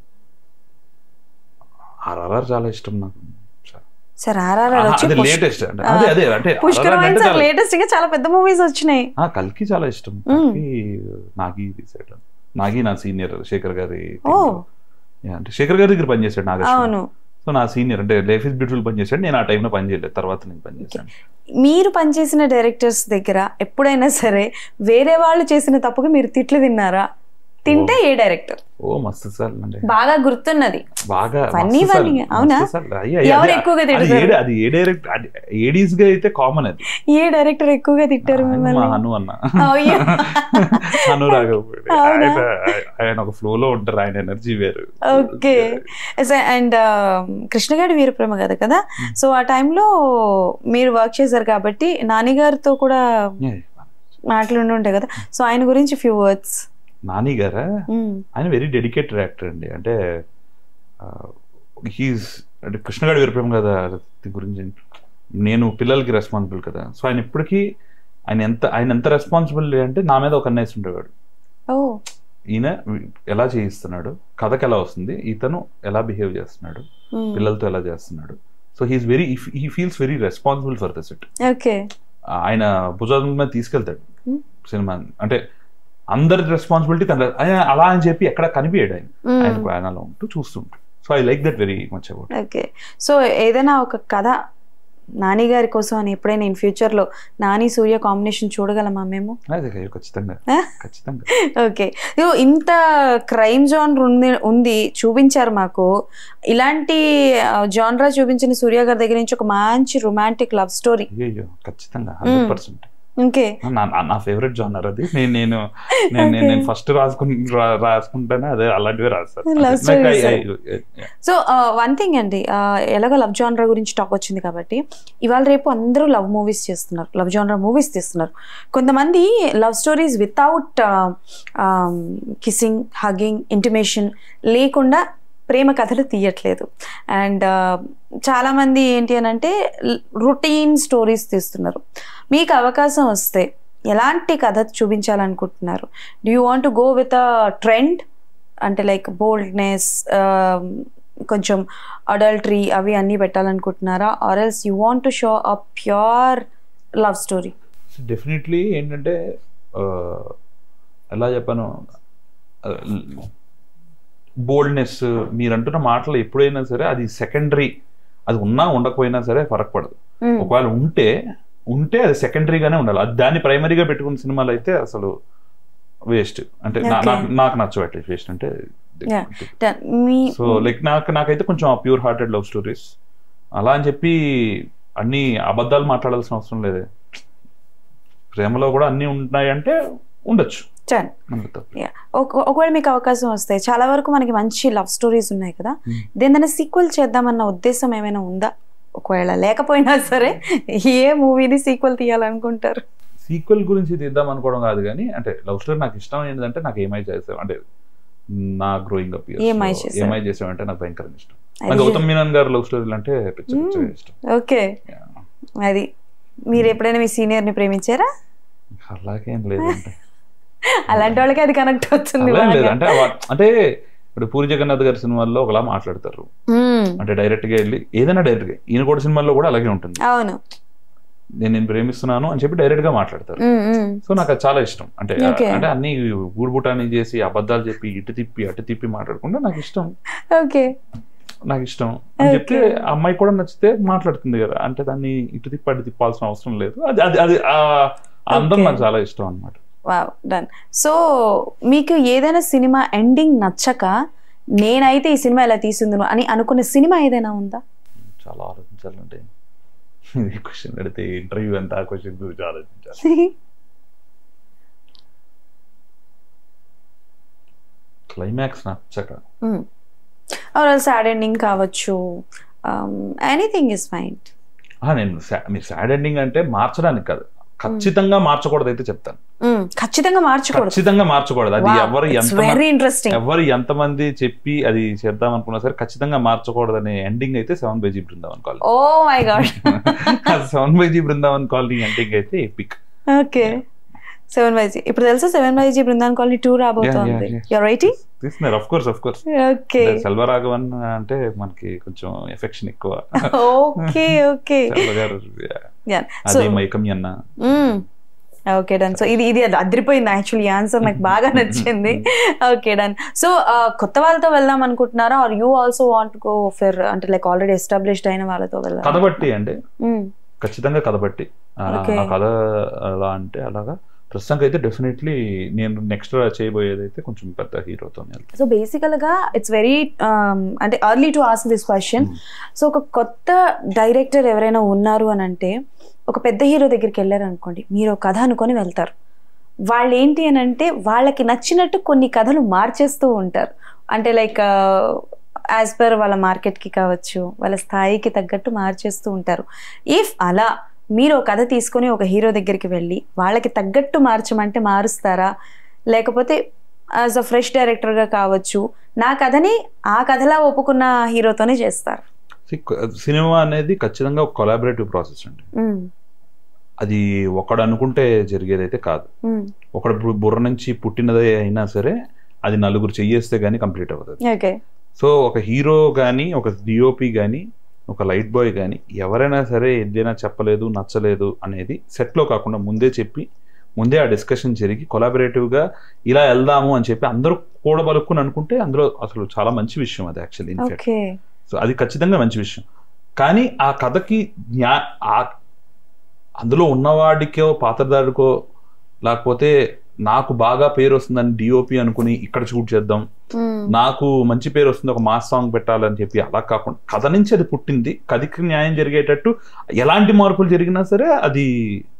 ఆర్ఆర్ఆర్ చాలా ఇష్టం నాకు సార్ ఆర్ఆర్ ఆహా, వచ్చి అదే పుష్- లేటెస్ట్ అంటే అదే అదే అంటే పుష్కరమైన RRR అంటే సార్ చాలా- లేటెస్ట్ గా చాలా పెద్ద మూవీస్ వచ్చినాయి ఆ, కల్కి చాలా ఇష్టం కల్కి నాగి తీసాడు నాగి నా సీనియర్ శేఖర్ గారి ఓ team లో. Yeah, అంటే శేఖర్ గారి దగ్గర పనిచేశాడు నాగేశ్వర అవును సో నా సీనియర్ అంటే లైఫ్ ఇస్ బ్యూటిఫుల్ పనిచేశాడు నేను ఆ టైంలో పని చేయలేదు తర్వాత నేను పనిచేశాను మీరు పనిచేసిన డైరెక్టర్స్ దగ్గర ఎప్పుడైనా సరే వేరే వాళ్ళు చేసిన తప్పుకి మీరు తిట్లు తిన్నారా తింటే ఏ డైరెక్టర్ ఓ మస్తు సార్ అంటే బాగా గుర్తున్నది బాగా Funny మస్తు సార్లు, funny, అవునా? మస్తు సార్లు. అయ్య, అయ్య, ఎవరు అది- ఎక్కువగా అది తిడతారు? ఏ- అది ఏ డైరెక్ట్ ఏడీస్ గా అయితే కామన్ అది ఏ డైరెక్టర్ ఎక్కువగా తిట్టారు ఆయన మిమ్మల్ని మా హను అన్న అయ్యో. హను రాఘవపూడి. అవునా? ఆయన ఆయన ఒక ఫ్లో లో ఉంటారు ఆయన ఎనర్జీ వేరు ఓకే అండ్ కృష్ణగాడి వీరప్రేమ కదా కదా సో ఆ టైంలో మీరు వర్క్ చేశారు కాబట్టి నానిగారితో కూడా Yeah. మాటలు ఉండి ఉంటాయి కదా సో ఆయన గురించి ఫ్యూ వర్డ్స్ నాని గారా ఆయన వెరీ డెడికేటెడ్ యాక్టర్ అండి అంటే హీస్ అంటే కృష్ణగాడి వీరప్రేమ కదా గురించి నేను పిల్లలకి రెస్పాన్సిబుల్ కదా సో ఆయన ఇప్పటికీ ఆయన ఎంత ఆయన ఎంత రెస్పాన్సిబుల్ అంటే నా మీద ఒక అన్నయ్య ఉండేవాడు ఓ ఈయన ఎలా చేయిస్తున్నాడు కథకి ఎలా వస్తుంది ఇతను ఎలా బిహేవ్ చేస్తున్నాడు పిల్లలతో ఎలా చేస్తున్నాడు so he's very he feels very responsible for the set okay ఆయన భుజాల మీద తీసుకెళ్తాడు Hmm. సినిమా అంటే అందరి రెస్పాన్సిబిలిటీ తన ఆయన అలా అని చెప్పి ఎక్కడ కనిపించాడు ఆయన ఆయన ఆయనలో ఉంటూ చూస్తుంటాడు so I like that very much about okay so ఏదైనా ఒక కథ నాని గారి కోసం అని ఎప్పుడైనా ఇన్ ఫ్యూచర్ లో నాని సూర్య కాంబినేషన్ చూడగలమా మేము అదే అయ్యో, ఖచ్చితంగా ఆ? ఖచ్చితంగా ఓకే ఇదిగో ఇంత క్రైమ్ జాన్ ఉంది ఉంది చూపించారు మాకు ఇలాంటి జాన్రా చూపించిన సూర్య గారి దగ్గర నుంచి ఒక మంచి రొమాంటిక్ లవ్ స్టోరీ అయ్యో ఖచ్చితంగా హండ్రెడ్ పర్సెంట్ ఓకే నా- నా- నా ఫేవరెట్ జానర్ అది నేను నేను నేను నేను- నేను ఫస్ట్ రాసుకుని రా- రాసుకుంటానే అదే అలాంటివే రాస్తాను Love Like, I- stories. I- I- so one thing అండి ఆ, ఎలాగో లవ్ జానర్ గురించి టాక్ వచ్చింది కాబట్టి ఇవాళ రేపు అందరూ లవ్ మూవీస్ చేస్తున్నారు లవ్ జానర్ మూవీస్ తీస్తున్నారు కొంతమంది love stories without kissing hugging intimation లేకుండా ప్రేమ కథలు తీయట్లేదు అండ్ చాలామంది ఏంటి అని అంటే రొటీన్ స్టోరీస్ తీస్తున్నారు మీకు అవకాశం వస్తే ఎలాంటి కథ చూపించాలనుకుంటున్నారు do you want go with a trend అంటే లైక్ బోల్డ్నెస్ కొంచెం అడల్టరీ అవి అన్నీ పెట్టాలనుకుంటున్నారా or else you want to show a pure love story definitely ఏంటంటే ఆ, ఎలా చెప్పాను బోల్డ్నెస్ మీరు అంటున్న మాటలు ఎప్పుడైనా సరే అది సెకండరీ అది ఉన్నా ఉండకపోయినా సరే ఫరక్ పడదు ఒకవేళ ఉంటే ఉంటే అది సెకండరీగానే ఉండాలి అది దాన్ని ప్రైమరీగా పెట్టుకున్న సినిమాలు అయితే అసలు వేస్ట్ అంటే నా- Okay. నాకు నాకు నచ్చబట్టే వేస్ట్ అంటే Yeah. మీ సో లైక్ నాకు నాకైతే కొంచెం ప్యూర్ హార్టెడ్ లవ్ స్టోరీస్ అలా అని చెప్పి అన్ని అబద్ధాలు మాట్లాడాల్సిన అవసరం లేదే ప్రేమలో కూడా అన్ని ఉన్నాయంటే ఉండొచ్చు Done. మనకు తప్పు Yeah. ఒక- ఒకవేళ మీకు అవకాశం వస్తే చాలా వరకు మనకి మంచి లవ్ స్టోరీస్ ఉన్నాయి కదా Hmm. దేని సీక్వెల్ చేద్దామన్న ఉద్దేశం ఏమైనా ఉందా ఒకవేళ లేకపోయినా సరే ఏ మూవీని సీక్వెల్ తీయాలనుకుంటారు సీక్వెల్ గురించి తీద్దాం అనుకోవడం కాదు కానీ అంటే లవ్ స్టోరీ నాకు ఇష్టం ఏంటంటే నాకు ఏమై చేసావు అంటే నా గ్రోయింగ్ అప్ ఏమై చేసావు? ఏమై చేసావు అంటే నాకు భయంకరంగా ఇష్టం అది నాకు గౌతమ్ మీనన్ గారు లవ్ స్టోరీలు అంటే పిచ్చ పిచ్చగా ఇష్టం ఓకే Yeah. అది మీరు ఎప్పుడైనా మీ సీనియర్ ని ప్రేమించారా అలాగేం లేదంటే అలాంటి వాళ్ళకి అది కనెక్ట్ అవుతుంది అలా ఏం లేదు బాగా. అంటే అవ- అంటే ఇప్పుడు పూరి జగన్నాథ్ గారి సినిమాల్లో ఒకలా మాట్లాడతారు మ్మ్. అంటే డైరెక్ట్ గా వెళ్ళి ఏదైనా డైరెక్ట్ గా ఈయన కూడా సినిమాల్లో కూడా అలాగే ఉంటుంది అవును నేను నేను ప్రేమిస్తున్నాను అని చెప్పి డైరెక్ట్ గా మాట్లాడతారు మ్మ్, మ్మ్. సో నాకు అది చాలా ఇష్టం అంటే Okay. అంటే అన్ని ఊడ్బుటాన్ని చేసి అబద్ధాలు చెప్పి ఇటు తిప్పి అటు తిప్పి మాట్లాడకుండా నాకు ఇష్టం ఓకే నాకు ఇష్టం అని Okay. చెప్తే ఆ అమ్మాయి కూడా నచ్చితే మాట్లాడుతుంది కదా అంటే దాన్ని ఇటు తిప్పి అటు తిప్పాల్సిన అవసరం లేదు అది అది అది ఆ ఆ అందం Okay. నాకు చాలా ఇష్టం అనమాట వావ్ డన్ సో మీకు ఏదైనా సినిమా ఎండింగ్ నచ్చక నేనైతే ఈ సినిమా ఇలా తీసిందును అని అనుకునే సినిమా ఏదైనా ఉందా చాలా ఆలోచించాలంటే ఇది క్వశ్చన్ అడిగితే ఇంటర్వ్యూ అంతా ఆ క్వశ్చన్ గురించి ఆలోచించాలి క్లైమాక్స్ నచ్చక ఆర్ సాడ్ ఎండింగ్ కావచ్చు ఎనీథింగ్ ఇస్ ఫైన్ ఆ, నేను sa- మీరు సాడ్ ఎండింగ్ అంటే మార్చడానికి కాదు ఖచ్చితంగా మార్చకూడదు అయితే చెప్తాను ఖచ్చితంగా మార్చకూడదు ఖచ్చితంగా మార్చకూడదు అది ఎవరు ఎంత వెరీ ఇంట్రెస్టింగ్ ఎవరు ఎంతమంది చెప్పి అది చేద్దాం అనుకున్నా సరే ఖచ్చితంగా మార్చకూడదు అనే ఎండింగ్ అయితే seven G Brindavan colony oh my god seven G Brindavan colony ending అయితే ఎపిక్ ఓకే సెవెన్ వైజీ ఇప్పుడు తెలుసా seven G Brindavan colony two రాబోతోంది Yeah, yeah, yeah. Your writing తీస్తున్నారు of course of course okay Selvaraghavan అంటే మనకి కొంచెం ఎఫెక్షన్ ఎక్కువ ఓకే ఓకే సెల్వ గారు yeah. సో అదే మైకం అన్న ఓకే డన్ సో ఇది ఇది అదిరిపోయింది యాక్చువల్లీ ఆన్సర్ నాకు బాగా నచ్చింది ఓకే డన్ సో కొత్త వాళ్ళతో వెళ్దాం అనుకుంటున్నారా or you also want go for అంటే లైక్ ఆల్రెడీ ఎస్టాబ్లిష్డ్ అయిన వాళ్ళతో వెళ్దాం కథబట్టి అంటే ఖచ్చితంగా కథబట్టి ఆ, Okay. ఆ కథ అలా అంటే అలాగా ప్రస్తుతానికి అయితే డెఫినెట్లీ నేను నెక్స్ట్ చేయబోయేది అయితే కొంచెం పెద్ద హీరోతో సో బేసికల్గా ఇట్స్ వెరీ అంటే early to ask this question so ఒక కొత్త డైరెక్టర్ ఎవరైనా ఉన్నారు అని అంటే ఒక పెద్ద హీరో దగ్గరికి వెళ్ళారు అనుకోండి మీరు ఒక కథ అనుకొని వెళ్తారు వాళ్ళు ఏంటి అని అంటే వాళ్ళకి నచ్చినట్టు కొన్ని కథలు మార్చేస్తూ ఉంటారు అంటే లైక్ యాజ్ పర్ వాళ్ళ మార్కెట్కి కావచ్చు వాళ్ళ స్థాయికి తగ్గట్టు మార్చేస్తూ ఉంటారు ఇఫ్ అలా మీరు ఒక కథ తీసుకొని ఒక హీరో దగ్గరికి వెళ్ళి వాళ్ళకి తగ్గట్టు మార్చమంటే మారుస్తారా లేకపోతే యాజ్ అ ఫ్రెష్ డైరెక్టర్గా కావచ్చు నా కథని ఆ కథలా ఒప్పుకున్న హీరోతోనే చేస్తారు సినిమా అనేది ఖచ్చితంగా ఒక కొలాబరేటివ్ ప్రాసెస్ అండి మ్మ్. అది ఒకడు అనుకుంటే జరిగేది అయితే కాదు మ్మ్. ఒకడు బు- బుర్ర నుంచి పుట్టినదే అయినా సరే అది నలుగురు చెయ్యేస్తే గానీ కంప్లీట్ అవ్వదు ఓకే సో ఒక హీరో కానీ ఒక డిఓపి కానీ ఒక లైట్ బాయ్ కానీ ఎవరైనా సరే ఏదైనా చెప్పలేదు నచ్చలేదు అనేది సెట్లో కాకుండా ముందే చెప్పి ముందే ఆ డిస్కషన్ జరిగి కొలాబరేటివ్గా ఇలా వెళ్దాము అని చెప్పి అందరూ కూడబలుక్కుని అనుకుంటే అందులో అసలు చాలా మంచి విషయం అది యాక్చువల్లీ ఇన్ఫాక్ట్ ఓకే సో అది ఖచ్చితంగా మంచి విషయం కానీ ఆ కథకి న్యా ఆ అందులో ఉన్నవాడికో పాత్రధారుకో లేకపోతే నాకు బాగా పేరు వస్తుందని డిఓపి అనుకుని ఇక్కడ షూట్ చేద్దాం మ్మ్. నాకు మంచి పేరు వస్తుంది ఒక మాస్ సాంగ్ పెట్టాలని చెప్పి అలా కాకుండా కథ నుంచి అది పుట్టింది కథకి న్యాయం జరిగేటట్టు ఎలాంటి మార్పులు జరిగినా సరే అది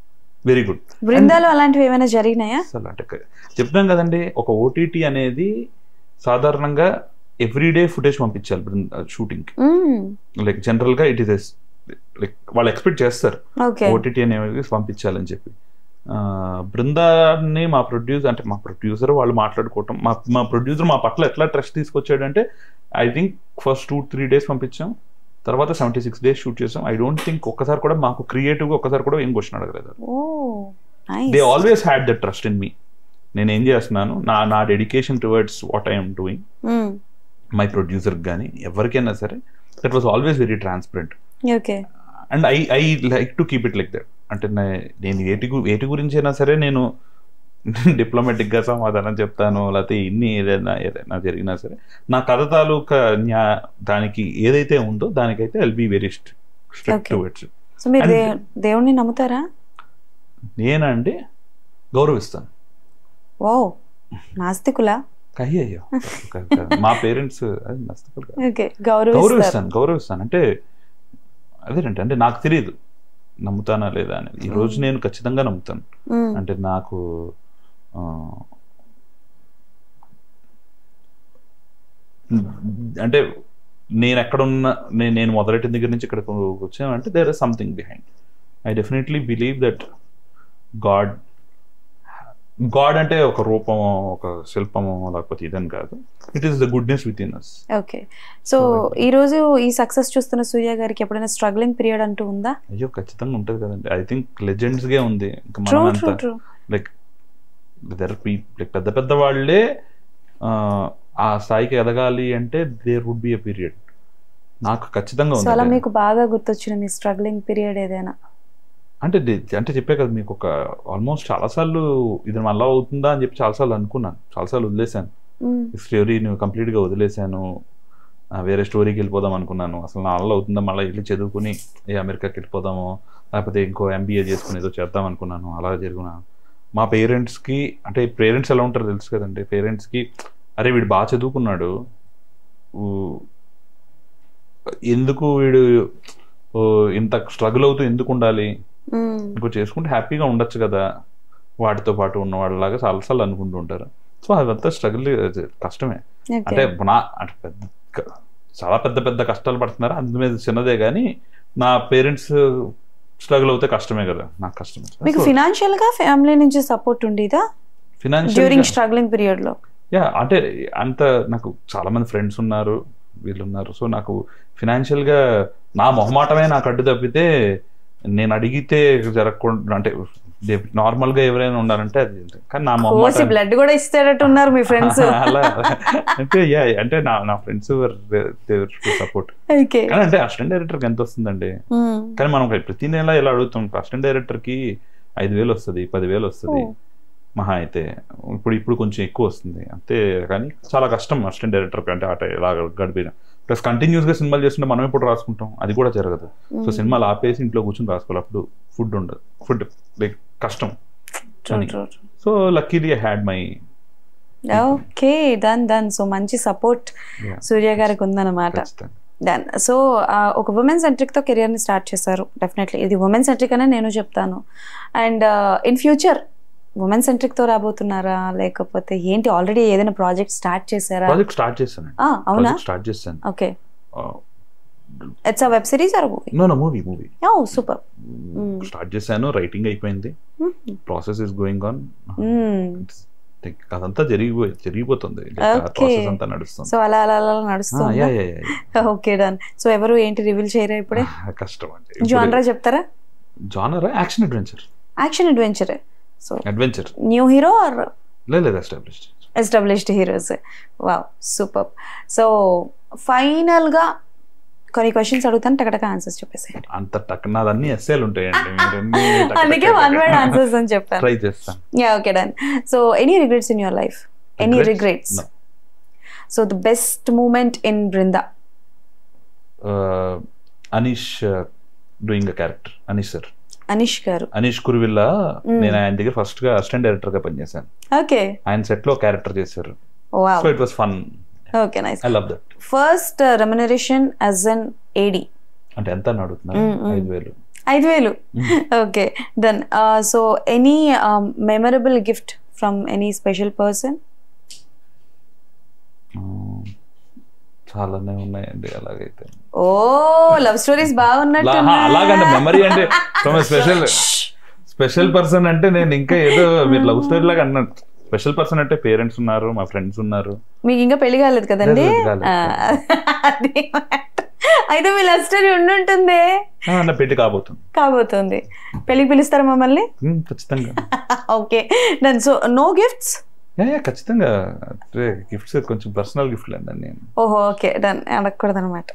వెరీ గుడ్ బృందాలు అలాంటివి ఏమైనా జరిగినాయా అసలు అంటే క- చెప్తున్నాం కదండి ఒక ఓటీటీ అనేది సాధారణంగా ఎవ్రీడే ఫుటేజ్ పంపించాలి షూటింగ్ మ్మ్. లైక్ జనరల్ గా ఇట్ ఇస్ లైక్ వాళ్ళు ఎక్స్పెక్ట్ చేస్తారు ఓకే ఓటీటీ అనేవి పంపించాలని చెప్పి ఆ, బృందాన్ని మా ప్రొడ్యూసర్ అంటే మా ప్రొడ్యూసర్ వాళ్ళు మాట్లాడుకోవటం మా మా ప్రొడ్యూసర్ మా పట్ల ఎట్లా ట్రస్ట్ తీసుకొచ్చాడంటే I think first two three days పంపించాం తర్వాత సెవెంటీ సిక్స్ డేస్ షూట్ చేసాం ఐ డోంట్ థింక్ ఒక్కసారి కూడా మాకు క్రియేటివ్ గా ఒక్కసారి కూడా ఏం క్వశ్చన్ అడగలేదు oh they nice always had the trust in me నేను ఏం చేస్తున్నాను నా నా dedication towards what I'm doing my producer కానీ ఎవరికైనా సరే that was always very transparent okay and I I like to keep it like that అంటే నే- నేను ఏటి గు- ఏటి గురించి అయినా సరే నేను డిప్లొమాటిక్ గా సమాధానం చెప్తాను లేకపోతే ఇన్ని ఏదైనా ఏదైనా జరిగినా సరే నా కథ తాలూకా న్యా దానికి ఏదైతే ఉందో దానికైతే I'll be very strict Okay. Towards so మీరు And- దే- దేవుణ్ణి నమ్ముతారా నేనండి గౌరవిస్తాను ఓ నాస్తికులా అయ్యయ్యో కాదు, కాదు. మా పేరెంట్స్ నస్తకులు కాదు. ఓకే గౌరవిస్తారు గౌరవిస్తాను గౌరవిస్తాను అంటే అదేనంటే అంటే నాకు తెలియదు నమ్ముతానా లేదా అనేది ఈ రోజు నేను ఖచ్చితంగా నమ్ముతాను మ్మ్. అంటే నాకు ఆ, అంటే నేను ఎక్కడ ఉన్న నేను నేను మొదలెట్టిన దగ్గర నుంచి ఇక్కడికి వచ్చానంటే there is something behind I definitely believe that God God అంటే ఒక రూపమో ఒక శిల్పమో లేకపోతే ఇదని కాదు it is the goodness within us okay so ఈ రోజు ఈ సక్సెస్ చూస్తున్న సూర్య గారికి ఎప్పుడైనా స్ట్రగ్లింగ్ పీరియడ్ అంటూ ఉందా అయ్యో ఖచ్చితంగా ఉంటుంది కదండి ఐ థింక్ లెజెండ్స్ గే ఉంది ఇంకా ట్రూ మనం ట్రూ అంతా ట్రూ లైక్ దర్ లైక్ పెద్ద పెద్ద వాళ్ళే ఆ, ఆ స్థాయికి ఎదగాలి అంటే there would be a period నాకు ఖచ్చితంగా సో అలా ఉంది మీకు బాగా గుర్తొచ్చిన మీ స్ట్రగ్లింగ్ పీరియడ్ ఏదైనా అంటే ది- అంటే చెప్పే కదా మీకు ఒక ఆల్మోస్ట్ చాలాసార్లు ఇది మళ్ళా అవుతుందా అని చెప్పి చాలాసార్లు అనుకున్నాను చాలాసార్లు వదిలేశాను మ్మ్. ఈ స్టోరీని కంప్లీట్గా వదిలేశాను ఆ, వేరే స్టోరీకి వెళ్ళిపోదాం అనుకున్నాను అసలు నా వల్ల అవుతుందా మళ్ళీ వెళ్ళి చదువుకుని ఏ అమెరికాకి వెళ్ళిపోదామో లేకపోతే ఇంకో ఎంబీఏ చేసుకుని ఏదో చేద్దాం అనుకున్నాను అలా జరిగిన మా పేరెంట్స్కి అంటే పేరెంట్స్ ఎలా ఉంటారో తెలుసు కదండి పేరెంట్స్కి అరే వీడు బాగా చదువుకున్నాడు ఊ- ఎందుకు వీడు ఓ, ఇంత స్ట్రగుల్ అవుతూ ఎందుకు ఉండాలి మ్మ్. ఇంకో చేసుకుంటే హ్యాపీగా ఉండొచ్చు కదా వాటితో పాటు ఉన్న వాళ్ళలాగా చాలాసార్లు అనుకుంటూ ఉంటారు సో అదంతా స్ట్రగుల్ కష్టమే ఓకే అంటే నా అంటే పెద్ద క- చాలా పెద్ద పెద్ద కష్టాలు పడుతున్నారు అందు మీద చిన్నదే కానీ నా పేరెంట్స్ స్ట్రగుల్ అవుతే కష్టమే కదా నాకు కష్టమే మీకు ఫినాన్షియల్ గా ఫ్యామిలీ నుంచి సపోర్ట్ ఉండేదా డ్యూరింగ్ ఫినాన్షియల్ స్ట్రగ్లింగ్ పీరియడ్ లో యా అంటే అంత నాకు చాలా మంది ఫ్రెండ్స్ ఉన్నారు వీళ్ళు ఉన్నారు సో నాకు ఫినాన్షియల్ గా నా మొహమాటమే నాకు అడ్డు తప్పితే నేను అడిగితే జరగకుండా అంటే నార్మల్ గా ఎవరైనా ఉండాలంటే అది కానీ నా కోసి మొహమాటం బ్లడ్ కూడా ఇస్తారట్టు ఉన్నారు మీ ఫ్రెండ్స్ అలా అంటే యా అంటే నా నా ఫ్రెండ్స్ సపోర్ట్ ఓకే కానీ అంటే అసిస్టెంట్ డైరెక్టర్ ఎంత వస్తుందండి కానీ మనం ప్రతి నెల ఇలా అడుగుతాం అసిస్టెంట్ డైరెక్టర్ కి ఐదు వేలు వస్తుంది పదివేలు వస్తుంది Oh. మహా అయితే ఇప్పుడు ఇప్పుడు కొంచెం ఎక్కువ వస్తుంది అంతే కానీ చాలా కష్టం అసిస్టెంట్ డైరెక్టర్ అంటే అట ఇలా గడిపిన ప్లస్ కంటిన్యూస్ గా సినిమాలు చేస్తుంటే మనం ఎప్పుడు రాసుకుంటాం అది కూడా జరగదు సో సినిమాలు ఆపేసి ఇంట్లో కూర్చొని రాసుకోవాలి అప్పుడు ఫుడ్ ఉండదు ఫుడ్ లైక్ కష్టం అని. So luckily I had my okay done done so మంచి సపోర్ట్ సూర్య గారికి ఉందన్నమాట డన్ సో ఒక ఉమెన్ సెంట్రిక్తో కెరియర్ని స్టార్ట్ చేశారు డెఫినెట్లీ ఇది ఉమెన్ సెంట్రిక్ అనే నేను చెప్తాను అండ్ ఇన్ ఫ్యూచర్ ఉమెన్ సెంట్రిక్తో రాబోతున్నారా లేకపోతే ఏంటి ఆల్రెడీ ఏదైనా ప్రాజెక్ట్ స్టార్ట్ చేశారా ప్రాజెక్ట్ స్టార్ట్ చేశాను ఆ, అవునా ప్రాజెక్ట్ స్టార్ట్ చేశాను okay it's a web series or movie no no movie movie oh super start చేశాను రైటింగ్ అయిపోయింది ప్రాసెస్ ఇస్ గోయింగ్ ఆన్ అదంతా జరిగిపో జరిగిపోతుంది Okay. ప్రాసెస్ అంతా నడుస్తుంది సో అలా అలా అలా ఆ, నడుస్తుంది yeah, yeah, yeah, okay done so ఎవరు ఏంటి రివీల్ చేయరా ఇప్పుడే యా. కష్టం అంటే జానరా చెప్తారా genre action adventure action adventure so adventure new hero or లేదు established established heroes wow super so ఫైనల్గా కొన్ని క్వశ్చన్స్ అడుగుతాను టకటక ఆన్సర్స్ చెప్పేసేయండి అంత టక్ నాదన్నీ ఎస్ఏలు ఉంటాయండి మీరు ఎన్ని టక్ అందుకే టక్ వన్ టక్ వర్డ్ టక్ ఆన్సర్స్ అని చెప్పాను ట్రై చేస్తాను yeah okay done so any regrets in your life any Regrets? Regrets No. So the best moment in Brinda Anish doing a character Anish sir Anish garu Anish Kuruvilla Mm. నేను ఆయన దగ్గర ఫస్ట్ గా అసిస్టెంట్ డైరెక్టర్ గా పనిచేశాను ఓకే ఆయన సెట్ లో క్యారెక్టర్ చేశారు wow so it was fun okay nice I love that first remuneration as an AD అంటే ఎంత అని అడుగుతున్నారు Mm, mm. ఐదు వేలు ఐదు వేలు okay done so any memorable gift from any special person ఆ, చాలానే ఉన్నాయండి అలాగైతే ఓ లవ్ స్టోరీస్ బాగున్నట్టు లా- అలాగంటే మెమరీ అంటే ఫ్రమ్ స్పెషల్ స్పెషల్ పర్సన్ అంటే నేను ఇంకా ఏదో మీరు లవ్ స్టోరీ లాగా అన్నాను స్పెషల్ పర్సన్ అంటే పేరెంట్స్ ఉన్నారు మా ఫ్రెండ్స్ ఉన్నారు మీకు ఇంకా పెళ్లి కాలేదు కదండి లేదు, కాలేదు. ఆ, అది matter. అయితే మీ లవ్ స్టోరీ ఉండుంటుందే ఆ, నా పెళ్లి కాబోతుంది కాబోతుంది పెళ్లికి పిలుస్తారా మమ్మల్ని ఉమ్, ఖచ్చితంగా okay done so no gifts yeah, yeah, ఖచ్చితంగా గిఫ్ట్స్ కొంచెం పర్సనల్ గిఫ్ట్లు అండి నేను ఓహో ఓకే డన్ అడగకూడదు అనమాట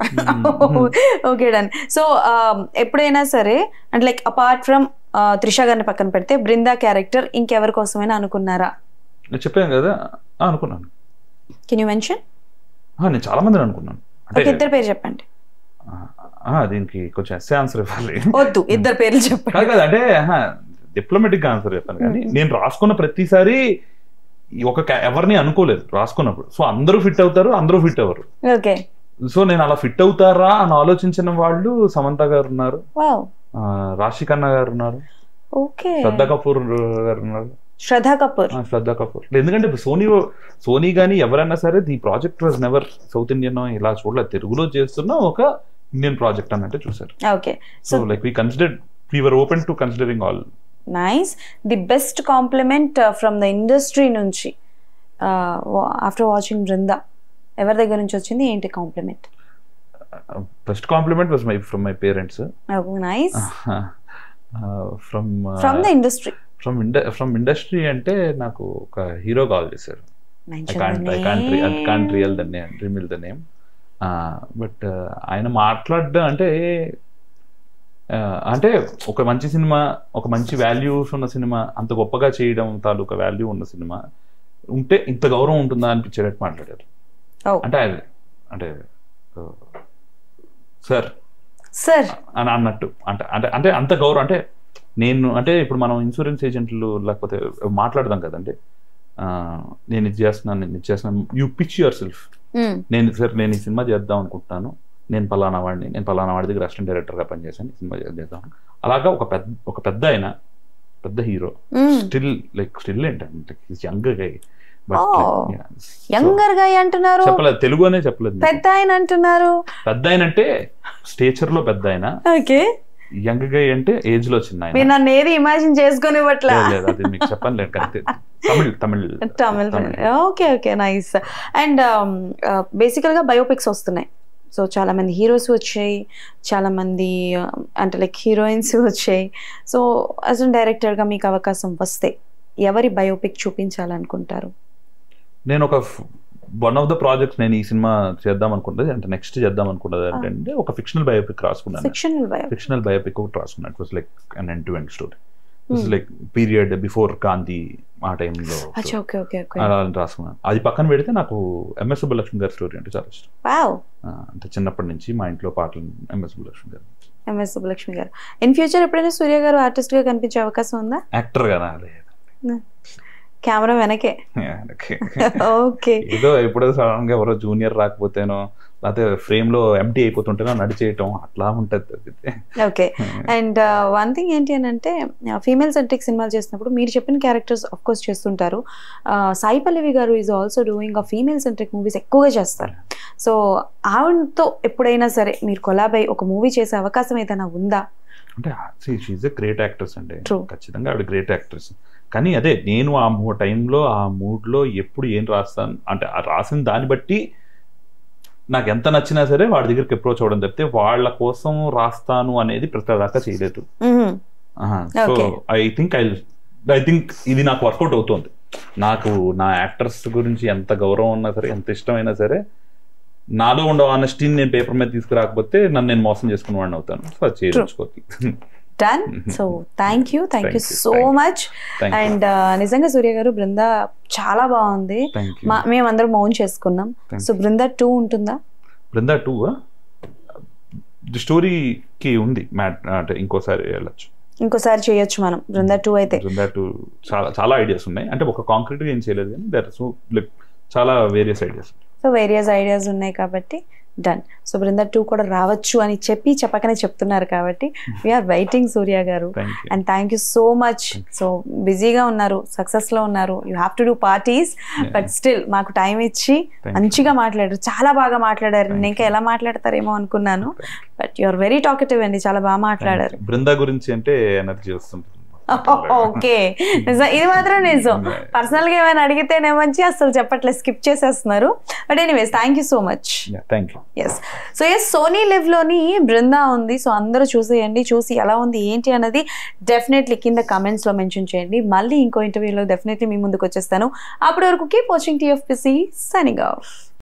ఓకే డన్ సో ఎప్పుడైనా సరే అంటే లైక్ అపార్ట్ ఫ్రమ్ త్రిష గారిని పక్కన పెడితే బృందా క్యారెక్టర్ ఇంకెవరి కోసమైనా అనుకున్నారా నేను చెప్పాను కదా ఆ, అనుకున్నాను కెన్ యూ మెన్షన్ ఆ, నేను చాలా మందిని అనుకున్నాను అంటే ఒక ఇద్దరు పేరు చెప్పండి ఆ, ఆ, దీనికి కొంచెం ఎస్ఏ ఆన్సర్ ఇవ్వాలి వద్దు ఇద్దరు పేర్లు చెప్పండి కాదు కాదు అంటే డిప్లొమాటిక్ గా ఆన్సర్ చెప్పాను కానీ నేను రాసుకున్న ప్రతిసారి ఈ ఒక ca- ఎవరిని అనుకోలేదు రాసుకున్నప్పుడు సో అందరూ ఫిట్ అవుతారు అందరూ ఫిట్ అవ్వరు ఓకే సో నేను అలా ఫిట్ అవుతారా అని ఆలోచించిన వాళ్ళు సమంత గారు ఉన్నారు వావ్ ఆ, రాశి ఖన్నా గారు ఉన్నారు ఓకే శ్రద్ధ కపూర్ గారు ఉన్నారు శ్రద్ధా కపూర్ ఆ, శ్రద్ధ కపూర్ ఎందుకంటే ఇప్పుడు సోనీ సోనీ కానీ ఎవరైనా సరే the project was never South Indian ఇలా చూడలేదు తెలుగులో చేస్తున్న ఒక ఇండియన్ ప్రాజెక్ట్ అన్నట్టు చూసారు okay so like we consider we're open to considering all nice the best compliment from the industry నుంచి ఆఫ్టర్ వాచింగ్ బృందా ఎవరి దగ్గర నుంచి వచ్చింది ఏంటి compliment first compliment was my from my parents nice from from the industry from ఇండ from industry అంటే నాకు ఒక హీరో కాల్ చేశారు I can't I can't I can't real the name రిమిల్ ద నేమ్ బట్ ఆయన మాట్లాడడం అంటే uh, అంటే ఒక మంచి సినిమా ఒక మంచి వాల్యూస్ ఉన్న సినిమా అంత గొప్పగా చేయడం తాలూకా వాల్యూ ఉన్న సినిమా ఉంటే ఇంత గౌరవం ఉంటుందా అనిపించేటట్టు మాట్లాడారు అంటే ఆయన- అంటే సార్ సార్ అని అన్నట్టు అంటే అంటే అంటే అంత గౌరవం అంటే నేను అంటే ఇప్పుడు మనం ఇన్సూరెన్స్ ఏజెంట్లు లేకపోతే మాట్లాడదాం కదండి ఆ, నేను ఇది చేస్తున్నాను నేను ఇది చేస్తున్నాను యూ పిచ్ యువర్ సెల్ఫ్ నేను సార్ నేను ఈ సినిమా చేద్దాం అనుకుంటున్నాను నేను పలానా వాడిని నేను పలానా వాడి దగ్గర అసిస్టెంట్ డైరెక్టర్గా పనిచేశాను ఈ సినిమా చేద్దాం అలాగా ఒక పెద్ద ఒక పెద్ద ఆయన పెద్ద హీరో స్టిల్ లైక్ స్టిల్ ఏంటంటే యంగ్ గై Oh. యంగర్ గా అంటున్నారు చెప్పలేదు తెలుగు అనే చెప్పలేదు మీకు. పెద్ద ఆయన అంటున్నారు పెద్ద ఆయన అంటే స్టేచర్ లో పెద్ద ఆయన ఓకే యంగ్ గై అంటే ఏజ్ లో చిన్న ఆయన మీరు నన్ను ఏది ఇమాజిన్ చేసుకొని ఇవ్వట్లా లేదు, లేదు అది మీకు చెప్పను లేదు కానీ Tamil Tamil Tamil okay okay nice and basically గా బయోపిక్స్ వస్తున్నాయి సో చాలా మంది హీరోస్ వచ్చాయి చాలా మంది uh, అంటే లైక్ హీరోయిన్స్ వచ్చాయి సో యాజ్ అన్ డైరెక్టర్ గా మీకు అవకాశం వస్తే ఎవరి బయోపిక్ చూపించాలనుకుంటారు నేను ఒక వన్ ఆఫ్ ద ప్రాజెక్ట్స్ నేను ఈ సినిమా చేద్దాం అనుకున్నది అంటే నెక్స్ట్ చేద్దాం అనుకున్నది ఏంటంటే ఒక ఫిక్షనల్ బయోపిక్ రాసుకున్నాను ఫిక్షనల్ బయోపిక్ ఫిక్షనల్ బయోపిక్ ఒకటి రాసుకున్నాను it was like an end to end story like period before Gandhi ఆ టైంలో అచ్చా ఓకే ఓకే ఓకే అలా రాసుకున్నాను అది పక్కన పెడితే నాకు ఎంఎస్ సుబ్బలక్ష్మి గారి స్టోరీ అంటే చాలా ఇష్టం వావ్ ఆ, అంటే చిన్నప్పటి నుంచి మా ఇంట్లో పాటలు ఎంఎస్ సుబ్బలక్ష్మి గారు ఎంఎస్ సుబ్బలక్ష్మి గారు ఇన్ ఫ్యూచర్ ఎప్పుడైనా సూర్య గారు ఆర్టిస్ట్ గా కనిపించే అవకాశం ఉందా యాక్టర్ గా రాలేదు కెమెరా వెనకే ఓకే ఏదో ఎప్పుడో సడన్ గా ఎవరో జూనియర్ రాకపోతేనో లేకపోతే ఫ్రేమ్ లో ఎంటీ అయిపోతుంటేనో నడిచేయటం అట్లా ఉంటది తప్పితే ఓకే అండ్ వన్ థింగ్ ఏంటి అని అంటే ఫీమేల్ సెంట్రిక్ సినిమాలు చేసినప్పుడు మీరు చెప్పిన క్యారెక్టర్స్ ఆఫ్ కోర్స్ చేస్తుంటారు Uh, Sai Pallavi garu is also doing a female centric movies ఎక్కువగా చేస్తారు సో ఆవిడతో ఎప్పుడైనా సరే మీరు కొలాబ్ అయి ఒక మూవీ చేసే అవకాశం ఏదైనా ఉందా అంటే షీఈ్ ఎ గ్రేట్ యాక్ట్రెస్ అండి True. ఖచ్చితంగా ఆవిడ గ్రేట్ యాక్ట్రెస్ కానీ అదే నేను ఆ మూ టైంలో ఆ మూడ్లో ఎప్పుడు ఏం రాస్తాను అంటే ఆ రాసిన దాన్ని బట్టి నాకు ఎంత నచ్చినా సరే వాడి దగ్గరికి అప్రోచ్ అవ్వడం తప్పితే వాళ్ళ కోసం రాస్తాను అనేది ప్రతిదాకా చేయలేదు hmm. So Okay. I think I I think ఇది నాకు వర్కౌట్ అవుతుంది నాకు నా యాక్టర్స్ గురించి ఎంత గౌరవం ఉన్నా సరే ఎంత ఇష్టమైనా సరే నాలో ఉండే ఆనెస్టీని నేను పేపర్ మీద తీసుకురాకపోతే నన్ను నేను మోసం చేసుకున్న వాడిని అవుతాను సో అది చేయించుకోవాలి done so thank you thank you Thank you, so thank you. Much thank you and నిజంగా సూర్య గారు బృంద చాలా బాగుంది థ్యాంక్ యూ మా మేమందరం మౌన్ చేసుకున్నాం Thank సో బృంద టూ ఉంటుందా బృందా టూ స్టోరీకి ఉంది మ్యాట్ అంటే ఇంకోసారి వెళ్ళచ్చు ఇంకోసారి చేయొచ్చు మనం బృంద టూ అయితే బృందా టూ చాలా చాలా ఐడియాస్ ఉన్నాయి అంటే ఒక కాంక్రీట్ గా ఏం చేయలేదు కానీ దర్ సో లైక్ చాలా various ideas so various ideas ఉన్నాయి కాబట్టి డన్ సో బృంద టూ కూడా రావచ్చు అని చెప్పి చెప్పకనే చెప్తున్నారు కాబట్టి we are waiting Surya garu thank you and thank you so much so బిజీగా ఉన్నారు సక్సెస్ లో ఉన్నారు you have to do parties but still మాకు టైం ఇచ్చి you. మంచిగా మాట్లాడారు చాలా బాగా మాట్లాడారు నేను ఇంకా ఎలా మాట్లాడతారేమో అనుకున్నాను but you are very talkative అండి చాలా బాగా మాట్లాడారు బృందా గురించి అంటే ఎనర్జీ వస్తుంటుంది ఓకే నిజం ఇది మాత్రం నిజం పర్సనల్ గా ఏమైనా అడిగితేనేమంచి అసలు చెప్పట్లేదు స్కిప్ చేసేస్తున్నారు but anyways thank you so much thank you yes so yes Sony LIV లోని బృందా ఉంది సో అందరూ చూసేయండి చూసి ఎలా ఉంది ఏంటి అన్నది డెఫినెట్లీ కింద కమెంట్స్ లో మెన్షన్ చేయండి మళ్ళీ ఇంకో ఇంటర్వ్యూలో డెఫినెట్లీ మీ ముందుకు వచ్చేస్తాను అప్పటి వరకు keep watching TFPC signing of